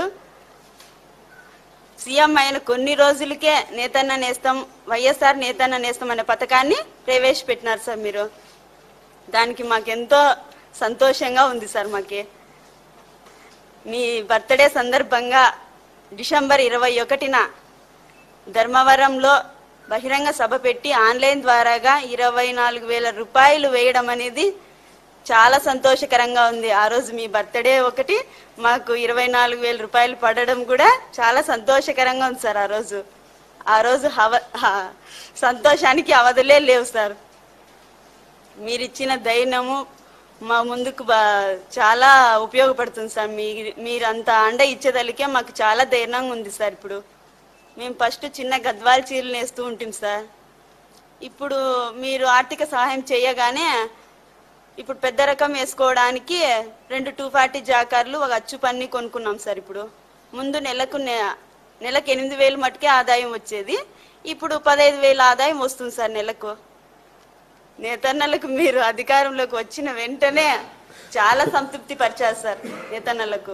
సీఎం అయిన కొన్ని రోజులకే నేతన్న నేస్తం వైఎస్ఆర్ నేతన్న నేస్తం అనే పథకాన్ని ప్రవేశపెట్టినారు సార్ మీరు దానికి మాకెంతో సంతోషంగా ఉంది సార్ మాకి మీ బర్త్డే సందర్భంగా డిసెంబర్ ఇరవై ఒకటిన ధర్మవరంలో బహిరంగ సభ పెట్టి ఆన్లైన్ ద్వారాగా ఇరవై నాలుగు వేల రూపాయలు వేయడం అనేది చాలా సంతోషకరంగా ఉంది ఆ రోజు మీ బర్త్డే ఒకటి మాకు ఇరవై నాలుగు వేల రూపాయలు పడడం కూడా చాలా సంతోషకరంగా ఉంది సార్ ఆ రోజు ఆ రోజు హవ హ- సంతోషానికి అవధులే లేవు సార్ మీరిచ్చిన ధైర్యము మా ముందుకు బా చాలా ఉపయోగపడుతుంది సార్ మీ మీరంత అండ ఇచ్చేదలికే మాకు చాలా ధైర్యంగా ఉంది సార్ ఇప్పుడు మేము ఫస్ట్ చిన్న గద్వాల చీరలు నేస్తూ ఉంటాం సార్ ఇప్పుడు మీరు ఆర్థిక సహాయం చేయగానే ఇప్పుడు పెద్ద రకం వేసుకోవడానికి రెండు టూ ఫార్టీ జాకార్లు ఒక అచ్చు పన్ని కొనుక్కున్నాం సార్ ఇప్పుడు ముందు నెలకు నె- నెలకు ఎనిమిది వేలు మటుకే ఆదాయం వచ్చేది ఇప్పుడు పదహైదు వేల ఆదాయం వస్తుంది సార్ నెలకు నేతన్నలకు మీరు అధికారంలోకి వచ్చిన వెంటనే చాలా సంతృప్తి పరిచారు సార్ నేతన్నలకు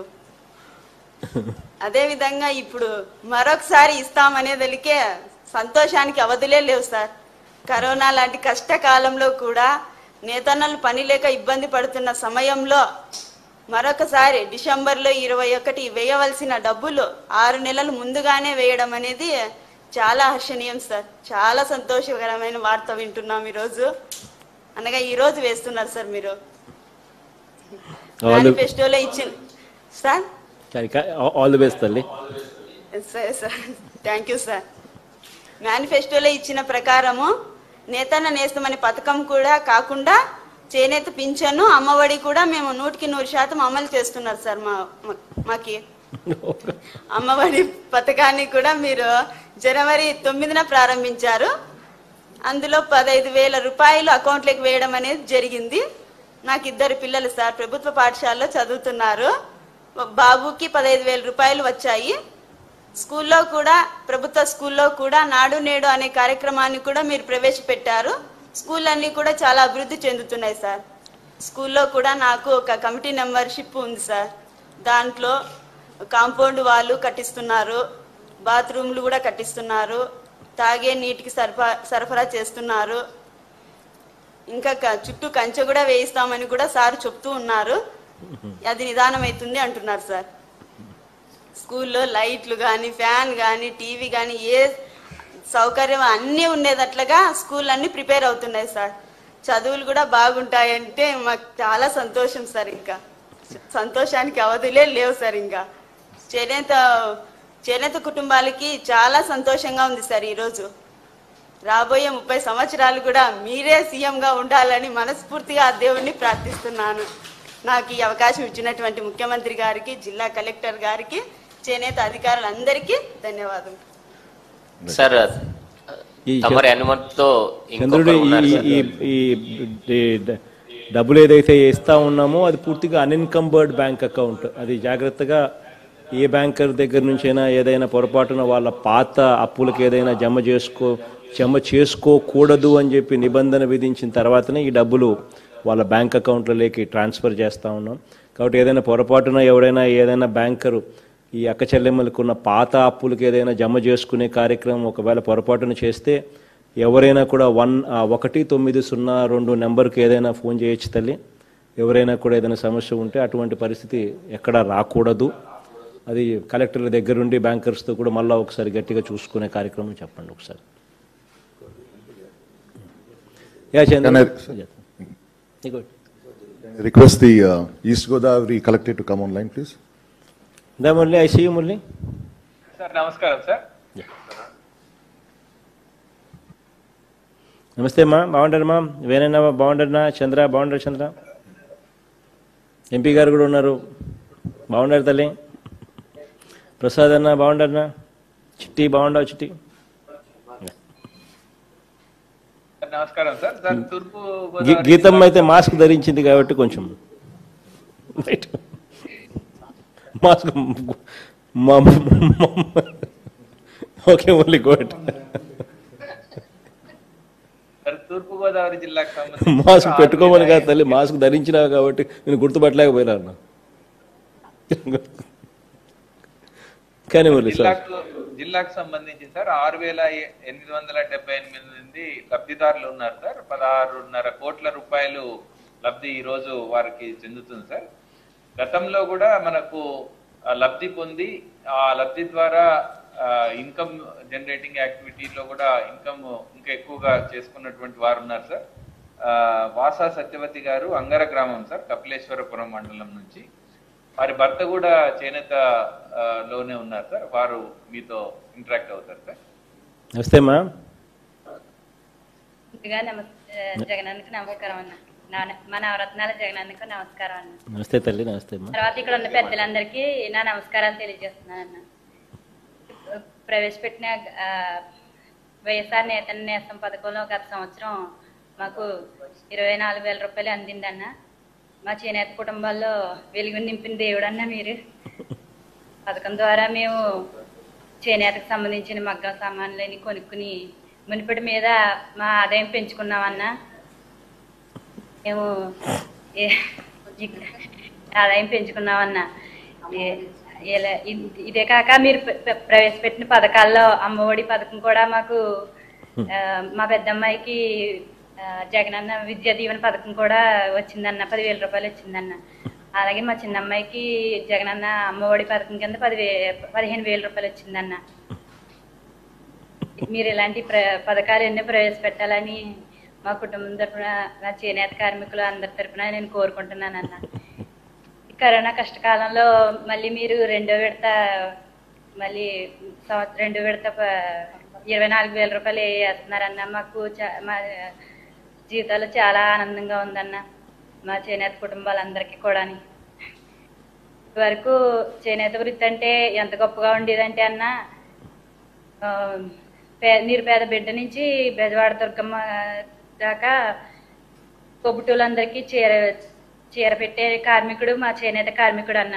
అదే విధంగా ఇప్పుడు మరొకసారి ఇస్తామనేదలికే సంతోషానికి అవధులే లేవు సార్ కరోనా లాంటి కష్టకాలంలో కూడా నేతన్నలు పని లేక ఇబ్బంది పడుతున్న సమయంలో మరొకసారి డిసెంబర్లో ఇరవై ఒకటి వేయవలసిన డబ్బులు ఆరు నెలలు ముందుగానే వేయడం అనేది చాలా హర్షణీయం సార్ చాలా సంతోషకరమైన వార్త వింటున్నాం ఈరోజు అనగా ఈరోజు వేస్తున్నారు సార్ మీరు All the- మేనిఫెస్టోలో ఇచ్చిన సార్ ఆల్ ది బెస్ట్ తల్లి సరే సార్ థ్యాంక్ యూ సార్ మేనిఫెస్టోలో ఇచ్చిన ప్రకారము నేతన్న నేస్తమనే పథకం కూడా కాకుండా చేనేత పింఛను అమ్మఒడి కూడా మేము నూటికి నూరు శాతం అమలు చేస్తున్నారు సార్ మా మా- మాకి అమ్మఒడి పథకాన్ని కూడా మీరు జనవరి తొమ్మిదిన ప్రారంభించారు అందులో పదహైదు వేల రూపాయలు అకౌంట్లోకి వేయడం అనేది జరిగింది నాకు ఇద్దరు పిల్లలు సార్ ప్రభుత్వ పాఠశాలలో చదువుతున్నారు ఒక బాబుకి పదహైదు వేల రూపాయలు వచ్చాయి స్కూల్లో కూడా ప్రభుత్వ స్కూల్లో కూడా నాడు నేడు అనే కార్యక్రమాన్ని కూడా మీరు ప్రవేశపెట్టారు స్కూల్ అన్ని కూడా చాలా అభివృద్ధి చెందుతున్నాయి సార్ స్కూల్లో కూడా నాకు ఒక కమిటీ మెంబర్షిప్ ఉంది సార్ దాంట్లో కాంపౌండ్ వాళ్ళు కట్టిస్తున్నారు బాత్రూమ్లు కూడా కట్టిస్తున్నారు తాగే నీటికి సరఫరా సరఫరా చేస్తున్నారు ఇంకా క- చుట్టూ కంచె కూడా వేయిస్తామని కూడా సార్ చెప్తూ ఉన్నారు అది నిదానం అవుతుంది అంటున్నారు సార్ స్కూల్లో లైట్లు కానీ ఫ్యాన్ కానీ టీవీ కానీ ఏ సౌకర్యం అన్నీ ఉండేటట్లుగా స్కూల్ అన్ని ప్రిపేర్ అవుతున్నాయి సార్ చదువులు కూడా బాగుంటాయంటే మాకు చాలా సంతోషం సార్ ఇంకా సంతోషానికి అవధులే లేవు సార్ ఇంకా చేనేత చేనేత కుటుంబాలకి చాలా సంతోషంగా ఉంది సార్ ఈరోజు రాబోయే ముప్పై సంవత్సరాలు కూడా మీరే సీఎంగా ఉండాలని మనస్ఫూర్తిగా ఆ దేవుణ్ణి ప్రార్థిస్తున్నాను నాకు ఈ అవకాశం ఇచ్చినటువంటి ముఖ్యమంత్రి గారికి జిల్లా కలెక్టర్ గారికి చేనేత అధికారులందరికీ ధన్యవాదాలు సార్ ఈ తమరి అనుమతితో చంద్రుడు ఇంకొకరు ఉన్నారు ఈ సార్. ఈ ఈ డ- డబ్బులు ఏదైతే ఇస్తా ఉన్నామో అది పూర్తిగా అన్ఇన్కంబర్డ్ బ్యాంక్ అకౌంట్ అది జాగ్రత్తగా ఏ బ్యాంకర్ దగ్గర నుంచైనా ఏదైనా పొరపాటున వాళ్ళ పాత అప్పులకు ఏదైనా జమ చేసుకో జమ చేసుకోకూడదు అని చెప్పి నిబంధన విధించిన తర్వాతనే ఈ డబ్బులు వాళ్ళ బ్యాంక్ అకౌంట్లలోకి ట్రాన్స్ఫర్ చేస్తూ ఉన్నాం కాబట్టి ఏదైనా పొరపాటున ఎవరైనా ఏదైనా బ్యాంకరు ఈ అక్క చెల్లెమ్మలకు ఉన్న పాత అప్పులకు ఏదైనా జమ చేసుకునే కార్యక్రమం ఒకవేళ పొరపాటున చేస్తే ఎవరైనా కూడా వన్ ఆ, ఒకటి తొమ్మిది సున్నా రెండు నెంబర్కి ఏదైనా ఫోన్ చేయొచ్చు తల్లి ఎవరైనా కూడా ఏదైనా సమస్య ఉంటే అటువంటి పరిస్థితి ఎక్కడా రాకూడదు అది కలెక్టర్ల దగ్గర నుండి బ్యాంకర్స్తో కూడా మళ్ళీ ఒకసారి గట్టిగా చూసుకునే కార్యక్రమం చెప్పండి ఒకసారి యా చంద్ర Can I- ఇగో. Request the uh, East Godavari collector to come online, please. దా Murali I see Murali sir నమస్కారం సార్ నమస్తే అమ్మా బాగుంటారమ్మా వేనన్నా బాగుంటారనా చంద్ర బాగుంటారు చంద్ర ఎంపీ గారు కూడా ఉన్నారు బాగుండారు తల్లి ప్రసాద్ అన్న బాగుండారనా చిట్టి బాగుండవు చిట్టి సార్ నమస్కారం సార్ సార్ తూర్పు గీ- గోదావరి గీతమ్మ అయితే మాస్క్ ధరించింది కాబట్టి కొంచెం రైట్. మాస్క్ మా- మా- ఓకే ఓన్లీ గోట్ సార్ తూర్పు గోదావరి జిల్లాకు సంబంధించి మాస్క్ పెట్టుకోమని కాదు తల్లి మాస్క్ ధరించినావు కాబట్టి నేను గుర్తుపట్టలేకపోయినా అన్న కానీ మురళి సార్ జిల్లాకు జిల్లాకు సంబంధించి సార్ ఆరు వేల ఎనిమిది వందల డెబ్బై ఎనిమిది మంది లబ్ధిదారులు ఉన్నారు సార్ పదహారున్నర కోట్ల రూపాయలు లబ్ధి ఈ రోజు వారికి చెందుతుంది సార్ గతంలో కూడా మనకు ఆ లబ్ధి పొంది ఆ లబ్ధి ద్వారా ఇన్కమ్ జనరేటింగ్ యాక్టివిటీలో కూడా ఇన్కమ్ ఇంకా ఎక్కువగా చేసుకున్నటువంటి వారు ఉన్నారు సార్ ఆ, వాసా సత్యవతి గారు అంగర గ్రామం సార్ కపిలేశ్వరపురం మండలం నుంచి వారి భర్త కూడా చేనేత ఆ, లోనే ఉన్నారు సార్ వారు మీతో ఇంటరాక్ట్ అవుతారు సార్ నమస్తే అమ్మా ముందుగా నమస్తే జగనానికి నమస్కారం అన్న నా- మా నవరత్నాల జగనన్నకు నమస్కారం అన్న నమస్తే తల్లి నమస్తే అమ్మా తర్వాత ఇక్కడ ఉన్న పెద్దలందరికీ నా నమస్కారాలు తెలియజేస్తున్నాను అన్న ప్రవేశపెట్టిన ఆ, వైఎస్ఆర్ నేత నేస్తం పథకంలో గత సంవత్సరం మాకు ఇరవై నాలుగు వేల రూపాయలు అందిందన్న మా చేనేత కుటుంబాల్లో వెలుగు నింపిన దేవుడు అన్న మీరు పథకం ద్వారా మేము చేనేతకు సంబంధించిన మగ్గం సామాన్లని కొనుక్కుని మునిపటి మీద మా ఆదాయం పెంచుకున్నామన్నా మేము ఏ- ఇక్- ఆదాయం పెంచుకున్నామన్నా ఏ- ఇలా ఇ- ఇదే కాక మీరు ప్ర- ప్ర- ప్రవేశపెట్టిన పథకాల్లో అమ్మఒడి పథకం కూడా మాకు ఆ, మా పెద్దమ్మాయికి ఆ, జగనన్న విద్యా దీవెన పథకం కూడా వచ్చిందన్న పదివేల రూపాయలు వచ్చిందన్న అలాగే మా చిన్నమ్మాయికి జగనన్న అమ్మఒడి పథకం కింద పదివే పదిహేను వేల రూపాయలు వచ్చిందన్న మీరు ఇలాంటి ప్ర పథకాలు ఎన్నో ప్రవేశపెట్టాలని మా కుటుంబం తరఫున నా చేనేత కార్మికులు అందరి తరఫున నేను కోరుకుంటున్నాను అన్న ఈ కరోనా కష్టకాలంలో మళ్ళీ మీరు రెండో విడత మళ్ళీ సంవత్సరం రెండో విడత ప- ఇరవై నాలుగు వేల రూపాయలు వేస్తున్నారన్న మాకు చా- మా జీవితాలు చాలా ఆనందంగా ఉందన్న మా చేనేత కుటుంబాలందరికీ కూడా వరకు చేనేత వృత్తి అంటే ఎంత గొప్పగా ఉండేదంటే అన్న ఆ, పే నిరుపేద బిడ్డ నుంచి బెజవాడ దుర్గమ్మ దాకా కొబ్బుటూలందరికీ చీర చీర పెట్టే కార్మికుడు మా చేనేత కార్మికుడు అన్న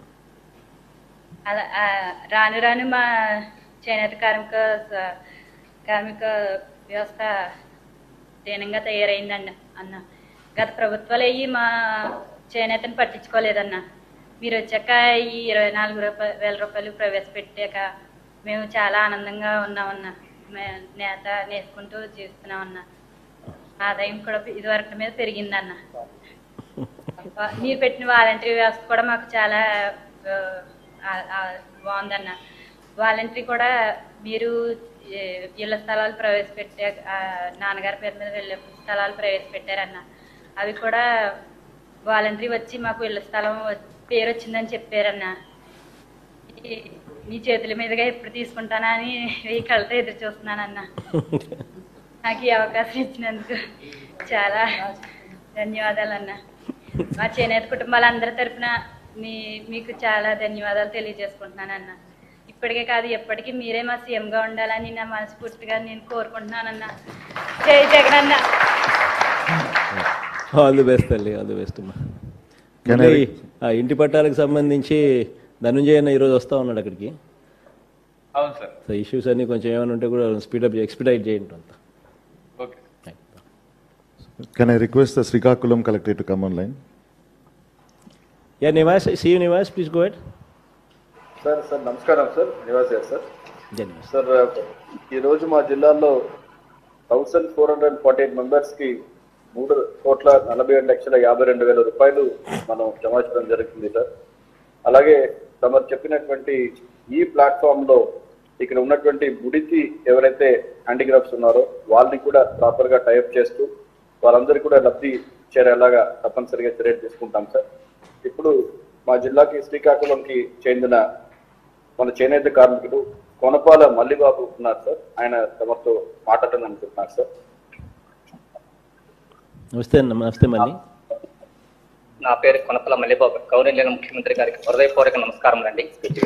అలా ఆ, రాను రాను మా చేనేత కార్మిక స- కార్మిక వ్యవస్థ దీనంగా తయారైందన్న అన్న గత ప్రభుత్వాలు అయ్యి మా చేనేతను పట్టించుకోలేదన్న మీరు వచ్చాక ఈ ఇరవై నాలుగు రూపాయ వేల రూపాయలు ప్రవేశపెట్టాక మేము చాలా ఆనందంగా ఉన్నామన్న మే- నేత నేర్చుకుంటూ జీవిస్తున్నామన్న ఆదాయం కూడా ఇదివరకు మీద పెరిగిందన్న వా- మీరు పెట్టిన వాలంటరీ వ్యవస్థ కూడా మాకు చాలా ఆ, ఆ, ఆ, బాగుందన్న వాలంటరీ కూడా మీరు ఏ, ఇళ్ల స్థలాలు ప్రవేశపెట్టే ఆ, నాన్నగారి పేరు మీద వెళ్ళే స్థలాలు ప్రవేశపెట్టారన్న అవి కూడా వాలంటరీ వచ్చి మాకు ఇళ్ల స్థలం వ- పేరు వచ్చిందని చెప్పారన్న ఈ- మీ చేతుల మీదుగా ఎప్పుడు తీసుకుంటానా అని వెయ్యి కళ్ళతో ఎదురు చూస్తున్నానన్న నాకు ఈ అవకాశం ఇచ్చినందుకు చాలా ధన్యవాదాలు మా చేనేత కుటుంబాలందరి తరపున మీ మీకు చాలా ధన్యవాదాలు తెలియజేసుకుంటున్నాను అన్న ఇప్పటికే కాదు ఎప్పటికీ మీరే మా సీఎంగా ఉండాలని నా మనస్ఫూర్తిగా నేను కోరుకుంటున్నానన్న జై జగనన్న ఆల్ ది బెస్ట్ తల్లి ఆల్ ది బెస్ట్ అమ్మా Can I- మళ్ళీ ఆ ఇంటి పట్టాలకు సంబంధించి ధనుంజయ అన్న ఈరోజు వస్తా ఉన్నాడు అక్కడికి అవును సార్ సో ఇష్యూస్ అన్ని కొంచెం ఏమైనా ఉంటే కూడా స్పీడప్ ఎక్స్పిడైట్ చేయండి అంత okay Can I request the Srikakulam collector to come online? Yeah Nivas see Nivas please go ahead sir sir నమస్కారం సార్ నివాస్ గారు సార్ ధన్యవాదాలు సార్ ఈరోజు మా జిల్లాలో thousand four hundred forty eight మెంబర్స్కి మూడు కోట్ల నలభై ఏడు లక్షల యాభై రెండు వేల రూపాయలు మనం జమ చేయడం జరుగుతుంది సార్ అలాగే తమరు చెప్పినటువంటి ఈ ప్లాట్ఫామ్లో ఇక్కడ ఉన్నటువంటి ముడితి ఎవరైతే హ్యాండిక్రాఫ్ట్స్ ఉన్నారో వాళ్ళని కూడా ప్రాపర్గా టైప్ చేస్తూ వారందరికీ కూడా లబ్ధి చేరేలాగా తప్పనిసరిగా చర్యలు తీసుకుంటాం సార్ ఇప్పుడు మా జిల్లాకి శ్రీకాకుళంకి చెందిన మన చేనేత కార్మికుడు కొనపాల మల్లిబాబు ఉన్నారు సార్ ఆయన తమతో మాట్లాడని అనుకుంటున్నారు సార్ నమస్తే అన్న నమస్తే మళ్ళీ నా పేరు కొనపల మల్లిబాబు గౌరవనీయ ముఖ్యమంత్రి గారికి హృదయపూర్వక నమస్కారం అండి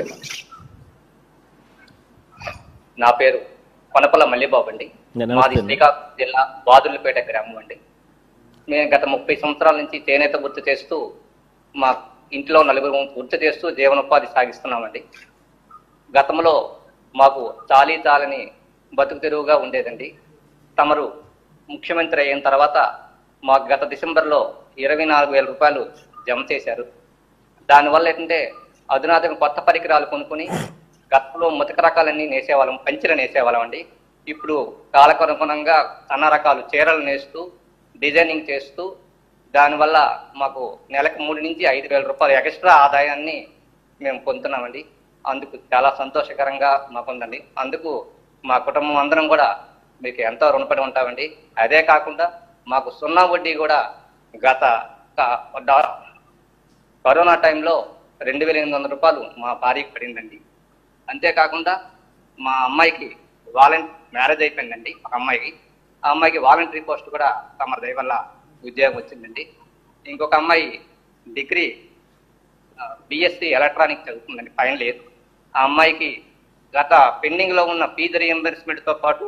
నా పేరు కొనపల మల్లిబాబు అండి నమస్తే మాది అండి. శ్రీకాకుళం జిల్లా బాదులపేట గ్రామం అండి మేము గత ముప్పై సంవత్సరాల నుంచి చేనేత వృత్తి చేస్తూ మా ఇంట్లో నలుగురు వృత్తి చేస్తూ జీవనోపాధి సాగిస్తున్నామండి గతంలో మాకు చాలీ చాలని బతుకు తెరువుగా ఉండేదండి తమరు ముఖ్యమంత్రి అయిన తర్వాత మాకు గత డిసెంబర్లో ఇరవై నాలుగు వేల రూపాయలు జమ చేశారు దానివల్ల ఏంటంటే అధునాతన కొత్త పరికరాలు కొనుక్కొని గతంలో ముతక రకాలన్నీ నేసేవాళ్ళం పంచెలు నేసేవాళ్ళం అండి ఇప్పుడు కాలకు అనుగుణంగా అన్న రకాలు చీరలు నేస్తూ డిజైనింగ్ చేస్తూ దానివల్ల మాకు నెలకు మూడు నుంచి ఐదు వేల రూపాయలు ఎక్స్ట్రా ఆదాయాన్ని మేము పొందుతున్నామండి అందుకు చాలా సంతోషకరంగా మాకుందండి అందుకు మా కుటుంబం అందరం కూడా మీకు ఎంతో రుణపడి ఉంటామండి అదే కాకుండా మాకు సున్నా వడ్డీ కూడా గత క- డా- కరోనా టైంలో రెండు వేల ఎనిమిది వందల రూపాయలు మా భార్యకి పడిందండి అంతేకాకుండా మా అమ్మాయికి వాలంటీ మ్యారేజ్ అయిపోయిందండి ఒక అమ్మాయికి ఆ అమ్మాయికి వాలంటరీ పోస్ట్ కూడా తమ దయ వల్ల ఉద్యోగం వచ్చిందండి ఇంకొక అమ్మాయి డిగ్రీ బిఎస్సి ఎలక్ట్రానిక్ చదువుతుందండి ఫైనల్ ఇయర్ ఆ అమ్మాయికి గత పెండింగ్ లో ఉన్న ఫీజు రియంబర్స్మెంట్ తో పాటు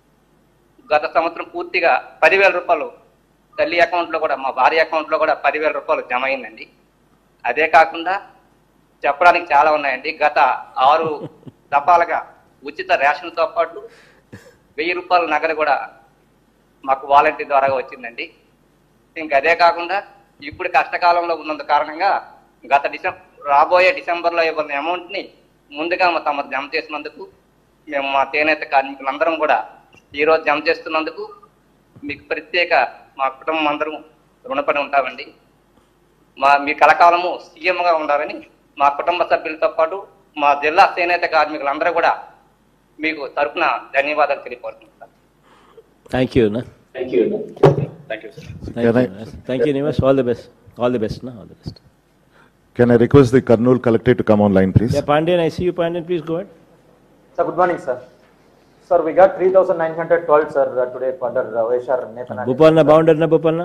గత సంవత్సరం పూర్తిగా పదివేల రూపాయలు తల్లి అకౌంట్ లో కూడా మా భార్య అకౌంట్ లో కూడా పదివేల రూపాయలు జమ అయిందండి అదే కాకుండా చెప్పడానికి చాలా ఉన్నాయండి గత ఆరు దఫాలుగా ఉచిత రేషన్ తో పాటు వెయ్యి రూపాయల నగదు కూడా మాకు వాలంటీ ద్వారా వచ్చిందండి ఇంకా అదే కాకుండా ఇప్పుడు కష్టకాలంలో ఉన్నందు కారణంగా గత డిసెంబర్ రాబోయే డిసెంబర్లో ఇవ్వాల్సిన అమౌంట్ ని ముందుగా మా తమ జమ చేసినందుకు మేము మా చేనేత కార్మికులందరం కూడా ఈ రోజు జమ చేస్తున్నందుకు మీకు ప్రత్యేక మా కుటుంబం అందరం రుణపడి ఉంటామండి మా మీ కలకాలము సీఎంగా ఉండాలని మా కుటుంబ సభ్యులతో పాటు మా జిల్లా చేనేత కార్మికులందరూ కూడా మీకు తరపున ధన్యవాదాలు తెలియపడుతున్నాం థ్యాంక్ యూ అన్న thank you thank you Can I- thank you Nivas all the best all the best నా all the best Can I request the Karnool collector to come online, please? Yeah, Pandian, I see you, Pandian, please go ahead. Sir, good morning, sir. Sir, we got 3,912, sir, uh, today under uh, Vaishar Nathan. Bhupalna, bounded na Bhupalna?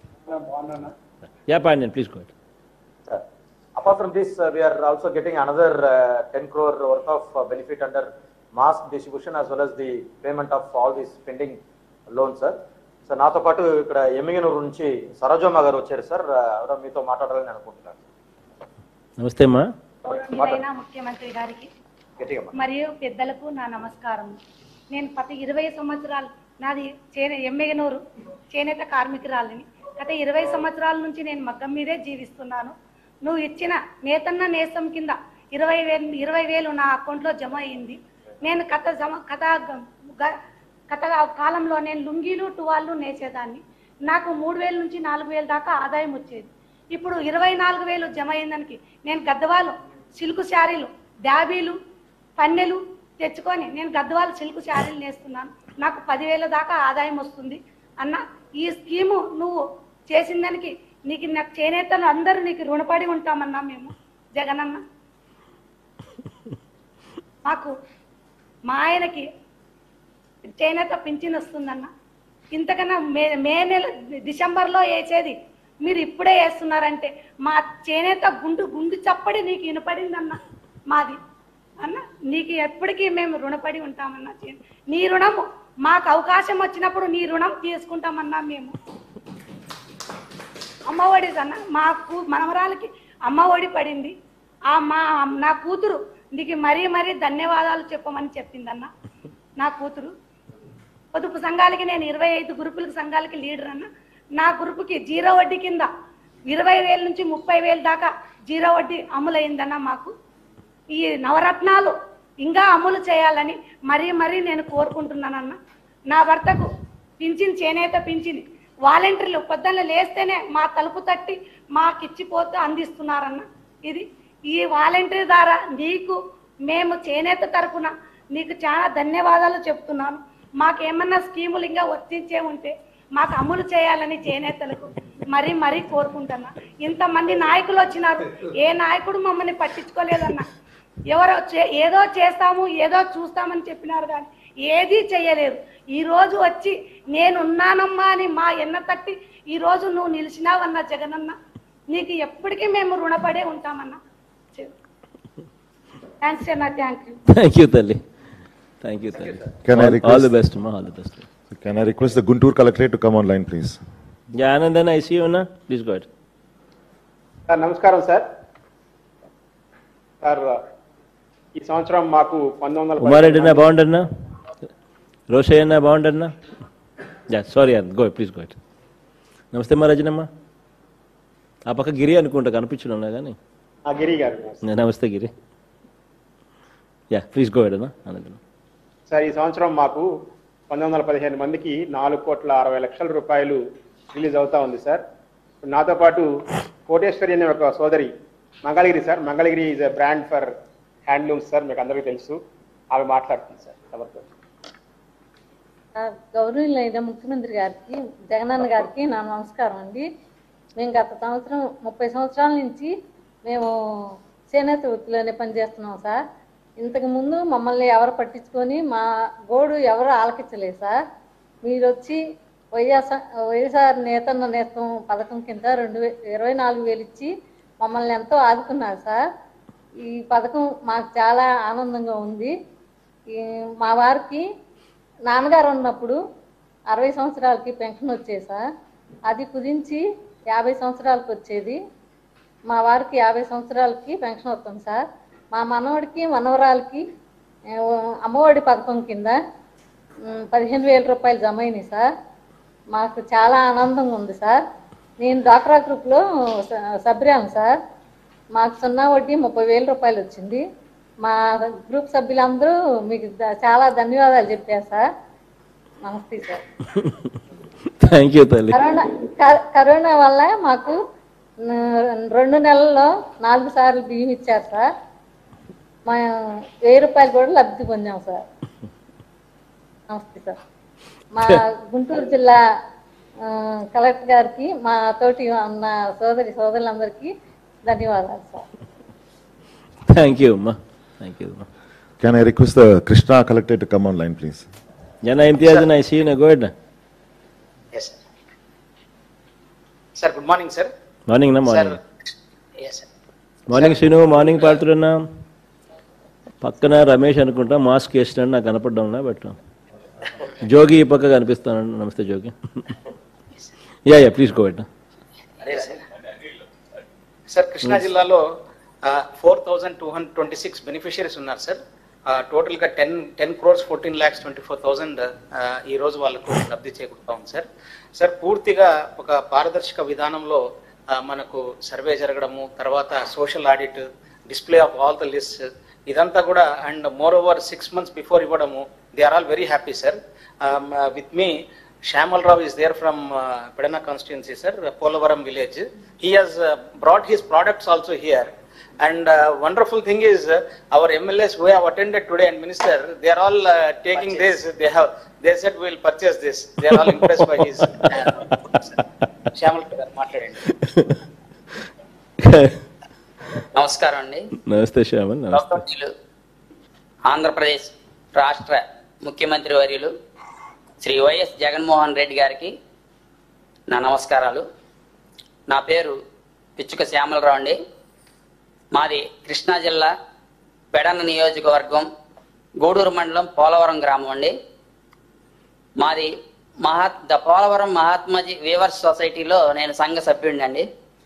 Yeah, Pandian, please go ahead. Sir, apart from this, uh, we are also getting another uh, 10 crore worth of uh, benefit under mask distribution as well as the payment of all these pending loans, sir. So నాతో పాటు ఇక్కడ ఎమ్మిగనూరు నుంచి సరోజమ్మ గారు వచ్చారు sir ఎవరో మీతో మాట్లాడాలని అనుకుంటున్నాను నమస్తే అమ్మా మీరైన ముఖ్యమంత్రి గారికి గట్టిగా మరియు పెద్దలకు నా నమస్కారం నేను ప్రతి ఇరవై సంవత్సరాలు నాది చేనే ఎమ్మెగనూరు చేనేత కార్మికురాలిని గత ఇరవై సంవత్సరాల నుంచి నేను మగ్గం మీదే జీవిస్తున్నాను నువ్వు ఇచ్చిన నేతన్న నేస్తం కింద ఇరవై వేలు ఇరవై వేలు నా అకౌంట్లో జమ అయింది నేను గత జమ గత గ- గత కాలంలో నేను లుంగీలు టువాళ్ళు నేసేదాన్ని నాకు మూడు వేల నుంచి నాలుగు వేల దాకా ఆదాయం వచ్చేది ఇప్పుడు ఇరవై నాలుగు వేలు జమ అయిందానికి నేను గద్దవాళ్ళు సిల్క్ శారీలు డాబీలు పన్నెలు తెచ్చుకొని నేను గద్దవాళ్ళు సిల్క్ శారీలు నేస్తున్నాను నాకు పదివేల దాకా ఆదాయం వస్తుంది అన్న ఈ స్కీము నువ్వు చేసిన దానికి నీకు నాకు చేనేతలు అందరూ నీకు రుణపడి ఉంటామన్నా మేము జగనన్న మాకు మా ఆయనకి చేనేత పింఛన్ వస్తుందన్న ఇంతకన్నా మే మే నెల డిసెంబర్లో వేసేది మీరు ఇప్పుడే వేస్తున్నారంటే మా చేనేత గుండు గుండు చప్పడి నీకు వినపడిందన్న మాది అన్న నీకు ఎప్పటికీ మేము రుణపడి ఉంటామన్నా చే- నీ రుణము మాకు అవకాశం వచ్చినప్పుడు నీ రుణం తీసుకుంటామన్నా మేము అమ్మఒడి అన్న మా కూ మనవరాలకి అమ్మఒడి పడింది ఆ మా నా కూతురు నీకు మరీ మరీ ధన్యవాదాలు చెప్పమని చెప్పిందన్న నా కూతురు పొదుపు సంఘాలకి నేను ఇరవై ఐదు గ్రూపులకు సంఘాలకి లీడర్ అన్న నా గ్రూపుకి జీరో వడ్డీ కింద ఇరవై వేల నుంచి ముప్పై వేల దాకా జీరో వడ్డీ అమలైందన్న మాకు ఈ నవరత్నాలు ఇంకా అమలు చేయాలని మరీ మరీ నేను కోరుకుంటున్నానన్న నా భర్తకు పింఛన్ చేనేత పింఛన్ వాలంటీర్లు పొద్దున్న లేస్తేనే మా తలుపు తట్టి మాకు ఇచ్చిపోతూ అందిస్తున్నారన్న ఇది ఈ వాలంటీర్ ద్వారా నీకు మేము చేనేత తరపున నీకు చాలా ధన్యవాదాలు చెప్తున్నాను మాకేమన్నా స్కీములు ఇంకా వర్తించే ఉంటే మాకు అమలు చేయాలని చేనేతలకు మరీ మరీ కోరుకుంటున్నా ఇంతమంది నాయకులు వచ్చినారు ఏ నాయకుడు మమ్మల్ని పట్టించుకోలేదన్నా ఎవరో చే- ఏదో చేస్తాము ఏదో చూస్తామని చెప్పినారు కానీ ఏదీ చేయలేదు ఈ రోజు వచ్చి నేనున్నానమ్మా అని మా ఎన్న తట్టి ఈ రోజు నువ్వు నిలిచినావన్నా జగనన్న నీకు ఎప్పటికీ మేము రుణపడే ఉంటామన్నా థ్యాంక్స్ అన్న థ్యాంక్ యూ థ్యాంక్ యూ తల్లి థ్యాంక్ యూ తల్లి Can I all request- the best అమ్మా all the best Can I request the Guntur collector to come online, please? Yeah Anandan I see you అన్నా ప్లీజ్ గో అహెడ్ సార్ నమస్కారం sir sir ఈ సంవత్సరం మాకు పంతొమ్మిది వందల ఉమారెడ్డి అన్నా బాగుండన్నా రోషయ్య అన్నా బాగుండన్నా యా సారీ అన్న గో ప్లీజ్ గో నమస్తే మా రజనమ్మ ఆ పక్క గిరి అనుకుంటా కనిపించడం కానీ ఆ గిరి గారు నమస్తే గిరి యా ప్లీజ్ గో అన్నా ఆనందన్ సార్ ఈ సంవత్సరం మాకు పంతొమ్మిది వందల పదిహేను మందికి నాలుగు కోట్ల అరవై లక్షల రూపాయలు రిలీజ్ అవుతా ఉంది సార్ నాతో పాటు కోటేశ్వరి అనే ఒక సోదరి Mangalagiri sir Mangalagiri is a brand for handlooms sir మీకు అందరికీ తెలుసు ఆమె మాట్లాడుతుంది సార్ ఎవరితో గౌరవులైన ముఖ్యమంత్రి గారికి జగనన్న గారికి నా నమస్కారం అండి మేము గత సంవత్సరం ముప్పై సంవత్సరాల నుంచి మేము చేనేత వృత్తిలోనే పనిచేస్తున్నాం సార్ ఇంతకు ముందు మమ్మల్ని ఎవరు పట్టించుకొని మా గోడు ఎవరు ఆలకించలేదు సార్ మీరు వచ్చి వైఎస్ఆర్ వైఎస్ఆర్ నేతన్న నేతం పథకం కింద రెండు వే ఇరవై నాలుగు వేలు ఇచ్చి మమ్మల్ని ఎంతో ఆదుకున్నారు సార్ ఈ పథకం మాకు చాలా ఆనందంగా ఉంది ఈ మా వారికి నాన్నగారు ఉన్నప్పుడు అరవై సంవత్సరాలకి పెన్షన్ వచ్చేది సార్ అది కుదించి యాభై సంవత్సరాలకు వచ్చేది మా వారికి యాభై సంవత్సరాలకి పెన్షన్ వస్తుంది సార్ మా మనవడికి మనవరాలకి ఏ, అమ్మఒడి పథకం కింద ఉమ్, పదిహేను వేల రూపాయలు జమ అయినాయి సార్ మాకు చాలా ఆనందంగా ఉంది సార్ నేను డాక్రా గ్రూప్లో స- సభ్యురాలు సార్ మాకు సున్నా వడ్డీ ముప్పై వేల రూపాయలు వచ్చింది మా గ్రూప్ సభ్యులందరూ మీకు ద- చాలా ధన్యవాదాలు చెప్పారు సార్ నమస్తే సార్ థ్యాంక్ యూ తల్లి కరోనా క- కరోనా వల్ల మాకు న- రెండు నెలల్లో నాలుగు సార్లు బియ్యం ఇచ్చారు సార్ మా వెయ్యి రూపాయలు కూడా లబ్ధి పొందాం సార్ నమస్తే సార్ మా గుంటూరు జిల్లా ఆ, కలెక్టర్ గారికి మా తోటి ఉన్న సోదరి సోదరులందరికీ ధన్యవాదాలు సార్ థ్యాంక్ యూ అమ్మా థ్యాంక్ యూ అమ్మా Can I request the Krishna collector to come online, please? జన Imtiaz I see go ahead yes sir sir good morning sir morning నా sir morning yes sir morning Srinu morning పాడుతున్నా పక్కన రమేష్ అనుకుంటా mask వేసినాడు నాకు కనపడ్డా but జోగి ఈ పక్క కనిపిస్తాను నమస్తే Jogi yeah yeah please go ahead అదే సార్ సార్ కృష్ణా జిల్లాలో four thousand two hundred twenty six beneficiaries ఉన్నారు సార్ టోటల్గా ten ten crores fourteen lakhs twenty four thousand ఈ రోజు వాళ్ళకు లబ్ధి చేకూరుతా ఉంది సార్ సార్ పూర్తిగా ఒక పారదర్శక విధానంలో ఆ, మనకు సర్వే జరగడము తర్వాత social audit display of all the list ఇదంతా కూడా and more over six months before ఇవ్వడము they are all very happy sir with మీ Shamal Rao is there from uh, Pedana constituency, sir, Polavaram village. He has uh, brought his products also here. And uh, wonderful thing is, uh, our MLAs who have attended today and minister, they are all uh, taking this. They have, they said we will purchase this. They are all impressed by his. Shamal గారు మాట్లాడండి నమస్కారం అండి నమస్తే శ్యామల్ నమస్తే గౌరవనీయులు ఆంధ్రప్రదేశ్ రాష్ట్ర ముఖ్యమంత్రి వర్యులు శ్రీ వైఎస్ జగన్మోహన్ రెడ్డి గారికి నా నమస్కారాలు నా పేరు పిచ్చుక శ్యామలరావు అండి మాది కృష్ణా జిల్లా పెడన నియోజకవర్గం గూడూరు మండలం పోలవరం గ్రామం అండి మాది మహాత్ ద పోలవరం మహాత్మాజీ వీవర్స్ సొసైటీలో నేను సంఘ సభ్యుడిని అండి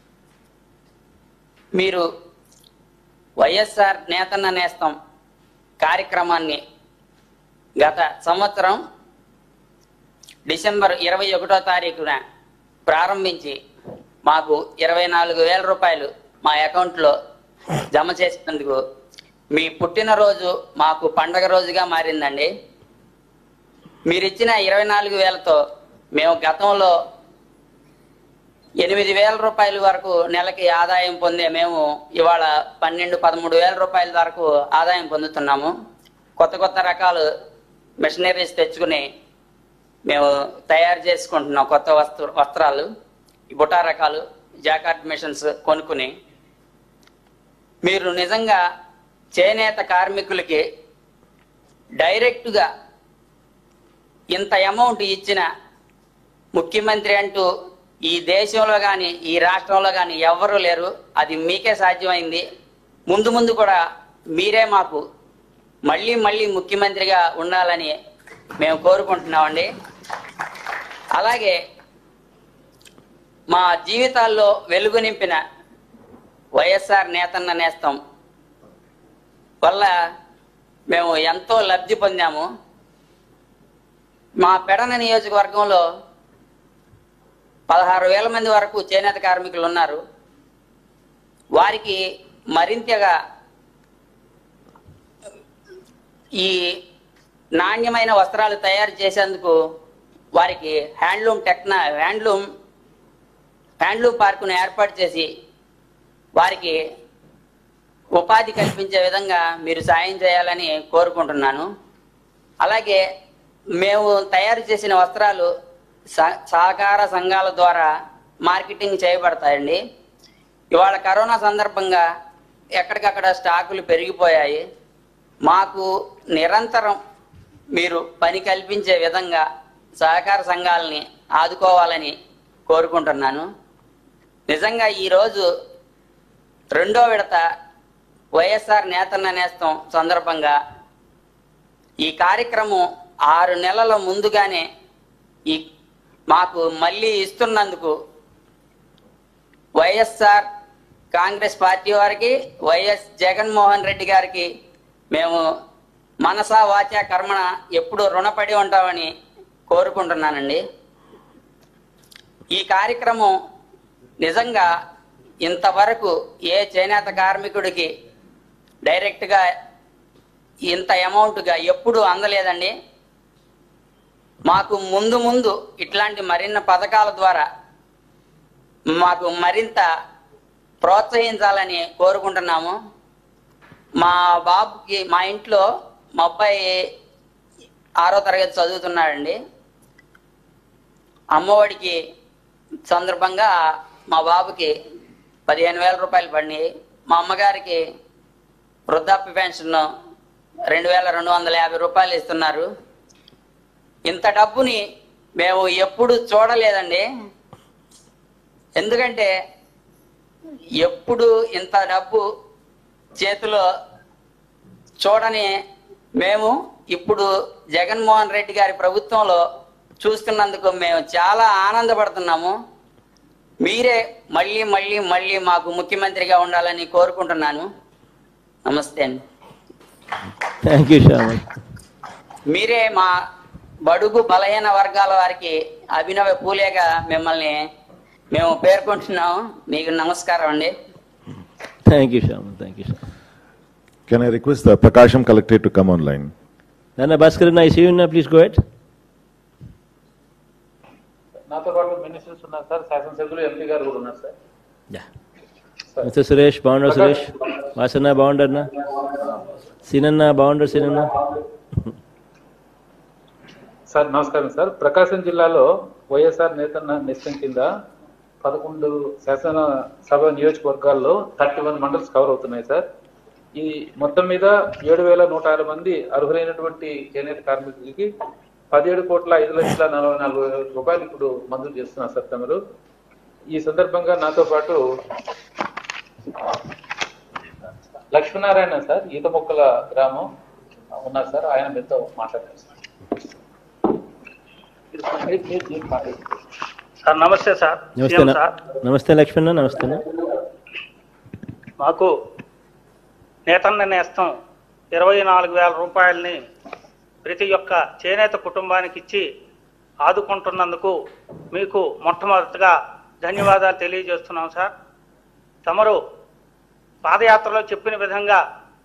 మీరు వైఎస్ఆర్ నేతన్న నేస్తం కార్యక్రమాన్ని గత సంవత్సరం డిసెంబర్ ఇరవై ఒకటో తారీఖున ప్రారంభించి మాకు ఇరవై నాలుగు వేల రూపాయలు మా అకౌంట్లో జమ చేసినందుకు మీ పుట్టినరోజు మాకు పండగ రోజుగా మారిందండి మీరిచ్చిన ఇరవై నాలుగు వేలతో మేము గతంలో ఎనిమిది వేల రూపాయల వరకు నెలకి ఆదాయం పొందే మేము ఇవాళ పన్నెండు పదమూడు వేల రూపాయల వరకు ఆదాయం పొందుతున్నాము కొత్త కొత్త రకాలు మిషనరీస్ తెచ్చుకుని మేము తయారు చేసుకుంటున్నాం కొత్త వస్తు వస్త్రాలు ఈ బుటా రకాలు జాకార్ట్ మిషన్స్ కొనుక్కుని మీరు నిజంగా చేనేత కార్మికులకి డైరెక్ట్గా ఇంత అమౌంట్ ఇచ్చిన ముఖ్యమంత్రి అంటూ ఈ దేశంలో కానీ ఈ రాష్ట్రంలో కానీ ఎవ్వరూ లేరు అది మీకే సాధ్యమైంది ముందు ముందు కూడా మీరే మాకు మళ్ళీ మళ్ళీ ముఖ్యమంత్రిగా ఉండాలని మేము కోరుకుంటున్నామండి అలాగే మా జీవితాల్లో వెలుగు నింపిన వైఎస్ఆర్ నేతన్న నేస్తం వల్ల మేము ఎంతో లబ్ధి పొందాము మా పెడన నియోజకవర్గంలో పదహారు వేల మంది వరకు చేనేత కార్మికులు ఉన్నారు వారికి మరింతగా ఈ నాణ్యమైన వస్త్రాలు తయారు చేసేందుకు వారికి హ్యాండ్లూమ్ టెక్నా హ్యాండ్లూమ్ హ్యాండ్లూమ్ పార్కును ఏర్పాటు చేసి వారికి ఉపాధి కల్పించే విధంగా మీరు సాయం చేయాలని కోరుకుంటున్నాను అలాగే మేము తయారు చేసిన వస్త్రాలు స- సహకార సంఘాల ద్వారా మార్కెటింగ్ చేయబడతాయండి ఇవాళ కరోనా సందర్భంగా ఎక్కడికక్కడ స్టాకులు పెరిగిపోయాయి మాకు నిరంతరం మీరు పని కల్పించే విధంగా సహకార సంఘాలని ఆదుకోవాలని కోరుకుంటున్నాను నిజంగా ఈరోజు రెండో విడత వైఎస్ఆర్ నేతన్న నేస్తం సందర్భంగా ఈ కార్యక్రమం ఆరు నెలల ముందుగానే ఈ మాకు మళ్ళీ ఇస్తున్నందుకు వైఎస్ఆర్ కాంగ్రెస్ పార్టీ వారికి వైఎస్ జగన్మోహన్ రెడ్డి గారికి మేము మనసా వాచా కర్మణ ఎప్పుడు రుణపడి ఉంటామని కోరుకుంటున్నానండి ఈ కార్యక్రమం నిజంగా ఇంతవరకు ఏ చేనేత కార్మికుడికి డైరెక్ట్గా ఇంత అమౌంట్గా ఎప్పుడు అందలేదండి మాకు ముందు ముందు ఇట్లాంటి మరిన్న పథకాల ద్వారా మాకు మరింత ప్రోత్సహించాలని కోరుకుంటున్నాము మా బాబుకి మా ఇంట్లో మా అబ్బాయి ఆరో తరగతి చదువుతున్నాడండి అమ్మఒడికి సందర్భంగా మా బాబుకి పదిహేను వేల రూపాయలు పడినాయి మా అమ్మగారికి వృద్ధాప్య పెన్షన్ రెండు వేల రెండు వందల యాభై రూపాయలు ఇస్తున్నారు ఇంత డబ్బుని మేము ఎప్పుడు చూడలేదండి ఎందుకంటే ఎప్పుడు ఇంత డబ్బు చేతిలో చూడని మేము ఇప్పుడు జగన్మోహన్ రెడ్డి గారి ప్రభుత్వంలో చూస్తున్నందుకు మేము చాలా ఆనందపడుతున్నాము మీరే మళ్ళీ మళ్ళీ మళ్ళీ మాకు ముఖ్యమంత్రిగా ఉండాలని కోరుకుంటున్నాను నమస్తే అండి థ్యాంక్ యూ శ్యామ మీరే మా బడుగు బలహీన వర్గాల వారికి అభినవ పూలేగా మిమ్మల్ని మేము పేర్కొంటున్నాము మీకు నమస్కారం అండి thank you Shyama thank you Shyama Can I request the Prakasham Collectorate to come online? నాన్న Bhaskar I see you please go ahead నాతో పాటు మినిస్టర్స్ ఉన్నారు సార్ శాసనసభ్యులు ఎంపీ గారు కూడా ఉన్నారు సార్ మిస్టర్ సురేష్ బాగుండరు సురేష్ వాసన్న బాగుండరునా సీనన్న బాగుండరు సీనన్న సార్ నమస్కారం సార్ ప్రకాశం జిల్లాలో వైఎస్ఆర్ నేతన్న నిశ్చయం కింద పదకొండు శాసన సభ నియోజకవర్గాల్లో థర్టీ వన్ మండల్స్ కవర్ అవుతున్నాయి సార్ ఈ మొత్తం మీద ఏడు వేల నూట ఆరు మంది అర్హులైనటువంటి చేనేత కార్మికులకి పదిహేడు కోట్ల ఐదు లక్షల నలభై నాలుగు వేల రూపాయలు ఇప్పుడు మంజూరు చేస్తున్నారు సార్ తమరు ఈ సందర్భంగా నాతో పాటు లక్ష్మీనారాయణ సార్ ఈత మొక్కల గ్రామం ఉన్నారు సార్ ఆయన మీతో మాట్లాడారు సార్ సార్ నమస్తే సార్ నమస్తే సీఎం సార్ నమస్తే లక్ష్మణ నమస్తే మాకు నేతన్న నేస్తం ఇరవై నాలుగు వేల రూపాయలని ప్రతి ఒక్క చేనేత కుటుంబానికి ఇచ్చి ఆదుకుంటున్నందుకు మీకు మొట్టమొదటిగా ధన్యవాదాలు తెలియజేస్తున్నాం సార్ తమరు పాదయాత్రలో చెప్పిన విధంగా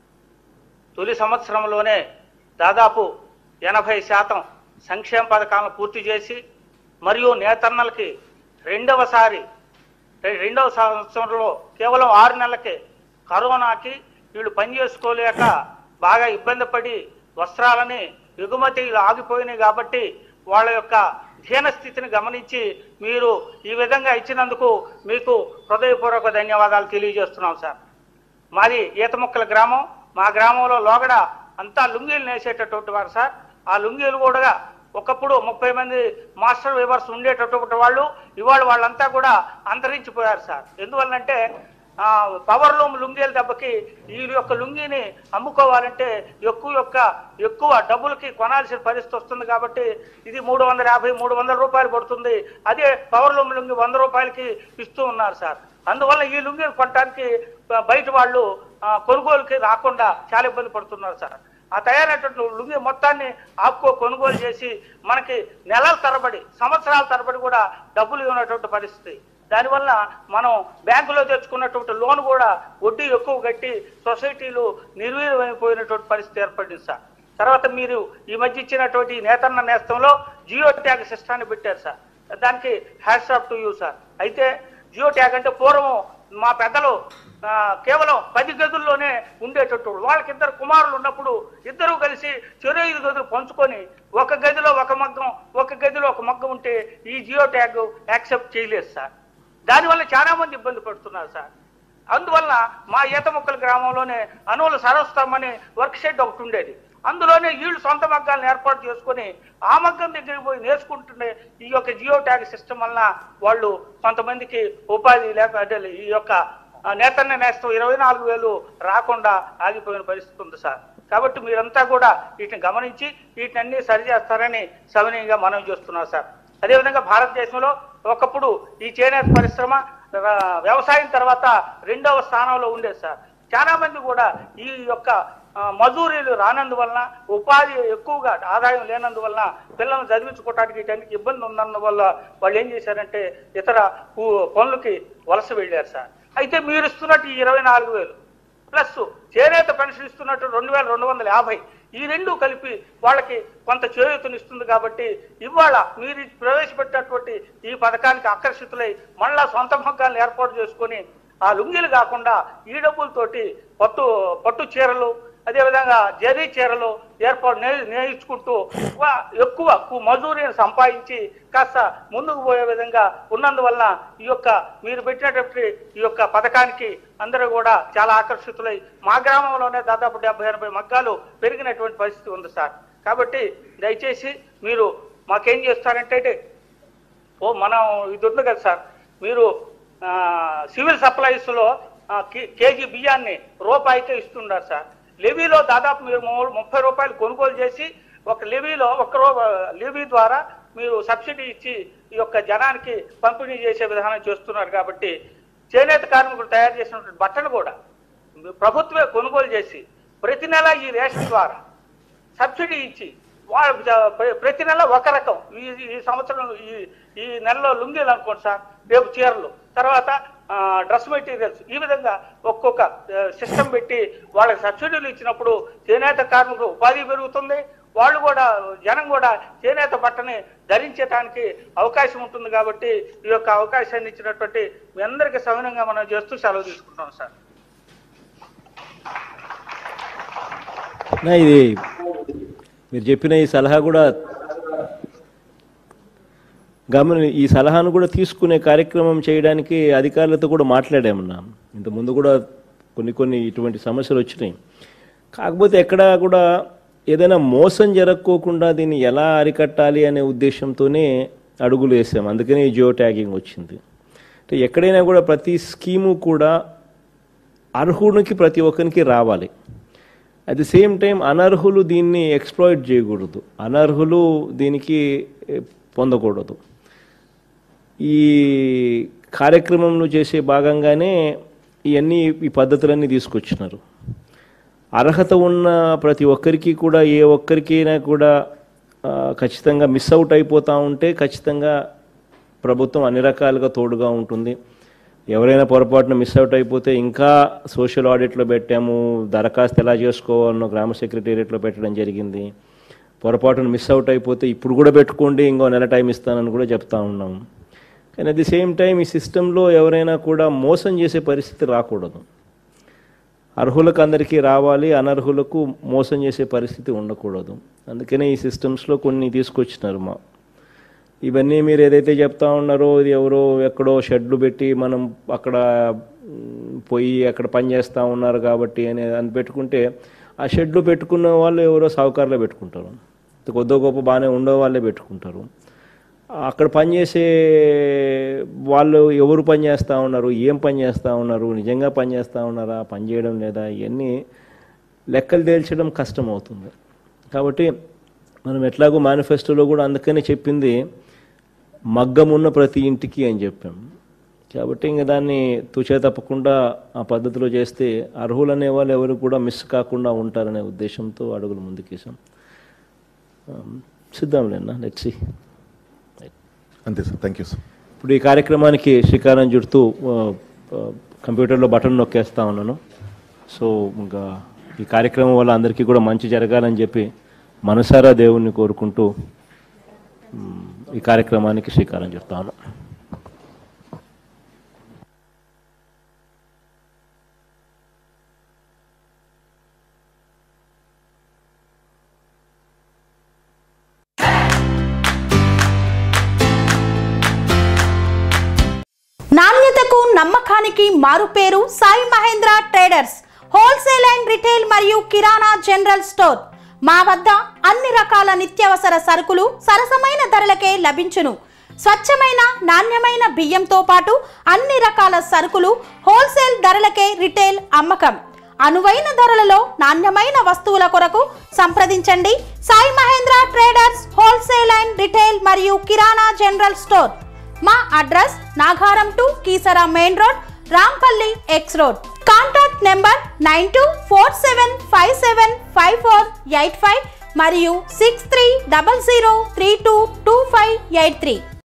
తొలి సంవత్సరంలోనే దాదాపు ఎనభై శాతం సంక్షేమ పథకాలను పూర్తి చేసి మరియు నేతన్నలకి రెండవసారి రె- రెండవ సంవత్సరంలో కేవలం ఆరు నెలలకే కరోనాకి వీళ్ళు పని చేసుకోలేక బాగా ఇబ్బంది పడి వస్త్రాలని ఎగుమతులు ఆగిపోయినాయి కాబట్టి వాళ్ళ యొక్క దీనస్థితిని గమనించి మీరు ఈ విధంగా ఇచ్చినందుకు మీకు హృదయపూర్వక ధన్యవాదాలు తెలియజేస్తున్నాం సార్ మాది ఈత మొక్కల గ్రామం మా గ్రామంలో లోగడ అంతా లుంగీలు నేసేటటువంటి వారు సార్ ఆ లుంగీలు కూడా ఒకప్పుడు ముప్పై మంది మాస్టర్ వేవర్స్ ఉండేటటువంటి వాళ్ళు ఇవాళ వాళ్ళంతా కూడా అంతరించిపోయారు సార్ ఎందువల్లంటే ఆ, పవర్ లూమ్ లుంగీల దెబ్బకి ఈ యొక్క లుంగీని అమ్ముకోవాలంటే ఎక్కువ యొక్క ఎక్కువ డబ్బులకి కొనాల్సిన పరిస్థితి వస్తుంది కాబట్టి ఇది మూడు వందల యాభై మూడు వందల రూపాయలు పడుతుంది అదే పవర్ లూమ్ లుంగి వంద రూపాయలకి ఇస్తూ ఉన్నారు సార్ అందువల్ల ఈ లుంగిని కొనడానికి బ- బయట వాళ్ళు ఆ, కొనుగోలుకి రాకుండా చాలా ఇబ్బంది పడుతున్నారు సార్ ఆ తయారైనటువంటి లుంగి మొత్తాన్ని ఆపుకో కొనుగోలు చేసి మనకి నెలల తరబడి సంవత్సరాల తరబడి కూడా డబ్బులు ఇవ్వనటువంటి పరిస్థితి దానివల్ల మనం బ్యాంకులో తెచ్చుకున్నటువంటి లోన్ కూడా వడ్డీ ఎక్కువ కట్టి సొసైటీలు నిర్వీర్యమైపోయినటువంటి పరిస్థితి ఏర్పడింది సార్ తర్వాత మీరు ఈ మధ్య ఇచ్చినటువంటి ఈ నేతన్న నేస్తంలో జియో ట్యాగ్ సిస్టాన్ని పెట్టారు సార్ దానికి hats off to you sir అయితే జియో ట్యాగ్ అంటే పూర్వం మా పెద్దలు ఆ, కేవలం పది గదుల్లోనే ఉండేటట్టు వాళ్ళకి ఇద్దరు కుమారులు ఉన్నప్పుడు ఇద్దరు కలిసి చెరు ఐదు గదులు పంచుకొని ఒక గదిలో ఒక మగ్గం ఒక గదిలో ఒక మగ్గం ఉంటే ఈ జియో ట్యాగ్ యాక్సెప్ట్ చేయలేదు సార్ దానివల్ల చాలా మంది ఇబ్బంది పడుతున్నారు సార్ అందువల్ల మా ఈత మొక్కల గ్రామంలోనే అనువుల సరస్వతం అనే వర్క్ షెడ్ ఒకటి ఉండేది అందులోనే వీళ్ళు సొంత మగ్గాలను ఏర్పాటు చేసుకొని ఆ మగ్గం దగ్గరికి పోయి నేర్చుకుంటుండే ఈ యొక్క జియో ట్యాగ్ సిస్టమ్ వలన వాళ్ళు కొంతమందికి ఉపాధి లేక అంటే ఈ యొక్క ఆ, నేతన్న నేస్తం ఇరవై నాలుగు వేలు రాకుండా ఆగిపోయిన పరిస్థితి ఉంది సార్ కాబట్టి మీరంతా కూడా వీటిని గమనించి వీటిని అన్ని సరిచేస్తారని సవినీయంగా మనం చేస్తున్నాం సార్ అదేవిధంగా భారతదేశంలో ఒకప్పుడు ఈ చేనేత పరిశ్రమ ఆ, వ్యవసాయం తర్వాత రెండవ స్థానంలో ఉండేది సార్ చాలా మంది కూడా ఈ యొక్క ఆ, మజూరీలు రానందువలన ఉపాధి ఎక్కువగా ఆదాయం లేనందువలన పిల్లల్ని చదివించుకోవడానికి వీటన్నిటికి ఇబ్బంది ఉన్నందువల్ల వాళ్ళు ఏం చేశారంటే ఇతర ఊ- పనులకి వలస వెళ్ళారు సార్ అయితే మీరు ఇస్తున్నట్టు ఈ ఇరవై నాలుగు వేలు ప్లస్ చేనేత పెన్షన్ ఇస్తున్నట్టు రెండు వేల రెండు వందల యాభై ఈ రెండు కలిపి వాళ్ళకి కొంత చేయూతనిస్తుంది కాబట్టి ఇవాళ మీరు ప్రవేశపెట్టినటువంటి ఈ పథకానికి ఆకర్షితులై మళ్ళా సొంత మగ్గాలను ఏర్పాటు చేసుకొని ఆ లుంగీలు కాకుండా ఈ డబ్బులతోటి పట్టు పట్టు చీరలు అదేవిధంగా జరీ చీరలు ఏర్పాటు నే నేర్చుకుంటూ వా- ఎక్కువ కు- మజూరీని సంపాదించి కాస్త ముందుకు పోయే విధంగా ఉన్నందువలన ఈ యొక్క మీరు పెట్టినటువంటి ఈ యొక్క పథకానికి అందరూ కూడా చాలా ఆకర్షితులై మా గ్రామంలోనే దాదాపు డెబ్బై ఎనభై మగ్గాలు పెరిగినటువంటి పరిస్థితి ఉంది సార్ కాబట్టి దయచేసి మీరు మాకేం చేస్తారంటే ఓ మనం ఇది ఉంది కదా సార్ మీరు ఆ, సివిల్ సప్లైస్లో ఆ, కే- కేజీ బియ్యాన్ని రూపాయికే ఇస్తున్నారు సార్ లెవీలో దాదాపు మీరు ము- ముప్పై రూపాయలు కొనుగోలు చేసి ఒక లెవీలో ఒక రూ లెవీ ద్వారా మీరు సబ్సిడీ ఇచ్చి ఈ యొక్క జనానికి పంపిణీ చేసే విధానం చేస్తున్నారు కాబట్టి చేనేత కార్మికులు తయారు చేసినటువంటి బట్టలు కూడా ప్రభుత్వమే కొనుగోలు చేసి ప్రతి నెల ఈ రేషన్ ద్వారా సబ్సిడీ ఇచ్చి వాళ్ళ జ- ప్ర- ప్రతి నెల ఒక రకం ఈ ఈ సంవత్సరం ఈ ఈ నెలలో లుంగీలు అనుకోండి సార్ రేపు చీరలు తర్వాత డ్రెస్ మెటీరియల్స్ ఈ విధంగా ఒక్కొక్క సిస్టమ్ పెట్టి వాళ్ళకి సబ్సిడీలు ఇచ్చినప్పుడు చేనేత కార్మికులు ఉపాధి పెరుగుతుంది వాళ్ళు కూడా జనం కూడా చేనేత బట్టని ధరించడానికి అవకాశం ఉంటుంది కాబట్టి ఈ యొక్క అవకాశాన్ని ఇచ్చినటువంటి మీ అందరికీ సవినంగా మనం చేస్తూ సెలవు తీసుకుంటాం సార్ నా ఇది మీరు చెప్పిన ఈ సలహా కూడా గమని ఈ సలహాను కూడా తీసుకునే కార్యక్రమం చేయడానికి అధికారులతో కూడా మాట్లాడామన్నా ఇంత ముందు కూడా కొన్ని కొన్ని ఇటువంటి సమస్యలు వచ్చినాయి కాకపోతే ఎక్కడా కూడా ఏదైనా మోసం జరగకోకుండా దీన్ని ఎలా అరికట్టాలి అనే ఉద్దేశంతోనే అడుగులు వేసాం అందుకనే ఈ జియో ట్యాగింగ్ వచ్చింది అంటే ఎక్కడైనా కూడా ప్రతి స్కీము కూడా అర్హునికి ప్రతి ఒక్కరికి రావాలి అట్ ది సేమ్ టైం అనర్హులు దీన్ని ఎక్స్ప్లాయిట్ చేయకూడదు అనర్హులు దీనికి ఏ, పొందకూడదు ఈ కార్యక్రమంలో చేసే భాగంగానే ఇవన్నీ ఈ పద్ధతులన్నీ తీసుకొచ్చినారు అర్హత ఉన్న ప్రతి ఒక్కరికి కూడా ఏ ఒక్కరికైనా కూడా ఆ, ఖచ్చితంగా మిస్ అవుట్ అయిపోతూ ఉంటే ఖచ్చితంగా ప్రభుత్వం అన్ని రకాలుగా తోడుగా ఉంటుంది ఎవరైనా పొరపాటున మిస్ అవుట్ అయిపోతే ఇంకా సోషల్ ఆడిట్లో పెట్టాము దరఖాస్తు ఎలా చేసుకోవాలనో గ్రామ సెక్రటేరియట్లో పెట్టడం జరిగింది పొరపాటున మిస్ అవుట్ అయిపోతే ఇప్పుడు కూడా పెట్టుకోండి ఇంకో నెల టైం ఇస్తానని కూడా చెప్తా ఉన్నాం కానీ అట్ ది సేమ్ టైం ఈ సిస్టంలో ఎవరైనా కూడా మోసం చేసే పరిస్థితి రాకూడదు అర్హులకు అందరికీ రావాలి అనర్హులకు మోసం చేసే పరిస్థితి ఉండకూడదు అందుకనే ఈ సిస్టమ్స్లో కొన్ని తీసుకొచ్చినారు మా ఇవన్నీ మీరు ఏదైతే చెప్తా ఉన్నారో ఇది ఎవరో ఎక్కడో షెడ్లు పెట్టి మనం అక్కడ మ్, పోయి అక్కడ పని చేస్తూ ఉన్నారు కాబట్టి అని అని పెట్టుకుంటే ఆ షెడ్లు పెట్టుకున్న వాళ్ళు ఎవరో సావుకారులే పెట్టుకుంటారు కొద్దో గొప్ప బాగానే ఉండే వాళ్ళే పెట్టుకుంటారు అక్కడ పనిచేసే వాళ్ళు ఎవరు పని చేస్తూ ఉన్నారు ఏం పని చేస్తూ ఉన్నారు నిజంగా పని చేస్తూ ఉన్నారా పని చేయడం లేదా ఇవన్నీ లెక్కలు తేల్చడం కష్టం అవుతుంది కాబట్టి మనం ఎట్లాగో మేనిఫెస్టోలో కూడా అందుకనే చెప్పింది మగ్గం ఉన్న ప్రతి ఇంటికి అని చెప్పాం కాబట్టి ఇంకా దాన్ని తుచే తప్పకుండా ఆ పద్ధతిలో చేస్తే అర్హులు అనే వాళ్ళు ఎవరు కూడా మిస్ కాకుండా ఉంటారనే ఉద్దేశంతో అడుగులు ముందుకేసాం సిద్ధాంలేనా లెట్స్ సీ అంతే సార్ థ్యాంక్ యూ సార్ ఇప్పుడు ఈ కార్యక్రమానికి శ్రీకారం చుడుతూ ఆ, ఆ, కంప్యూటర్లో బటన్ నొక్కేస్తా ఉన్నాను సో ఇంకా ఈ కార్యక్రమం వల్ల అందరికీ కూడా మంచి జరగాలని చెప్పి మనసారా దేవుణ్ణి కోరుకుంటూ మ్, ఈ కార్యక్రమానికి శ్రీకారం చుడతాను నాణ్యతకు నమ్మకానికి మారుపేరు Sai Mahendra traders wholesale and retail మరియు కిరాణా జనరల్ స్టోర్ మా వద్ద అన్ని రకాల నిత్యావసర సరుకులు సరసమైన ధరలకే లభించును స్వచ్ఛమైన నాణ్యమైన బియ్యంతో పాటు అన్ని రకాల సరుకులు హోల్సేల్ ధరలకే రిటైల్ అమ్మకం అనువైన ధరలలో నాణ్యమైన వస్తువుల కొరకు సంప్రదించండి Sai Mahendra traders wholesale and retail మరియు కిరాణా జనరల్ స్టోర్ మా address Nagaram to Keesara main road Rampally X road contact number nine two four seven five seven five four eight five మరియు six three double zero three two two five eight three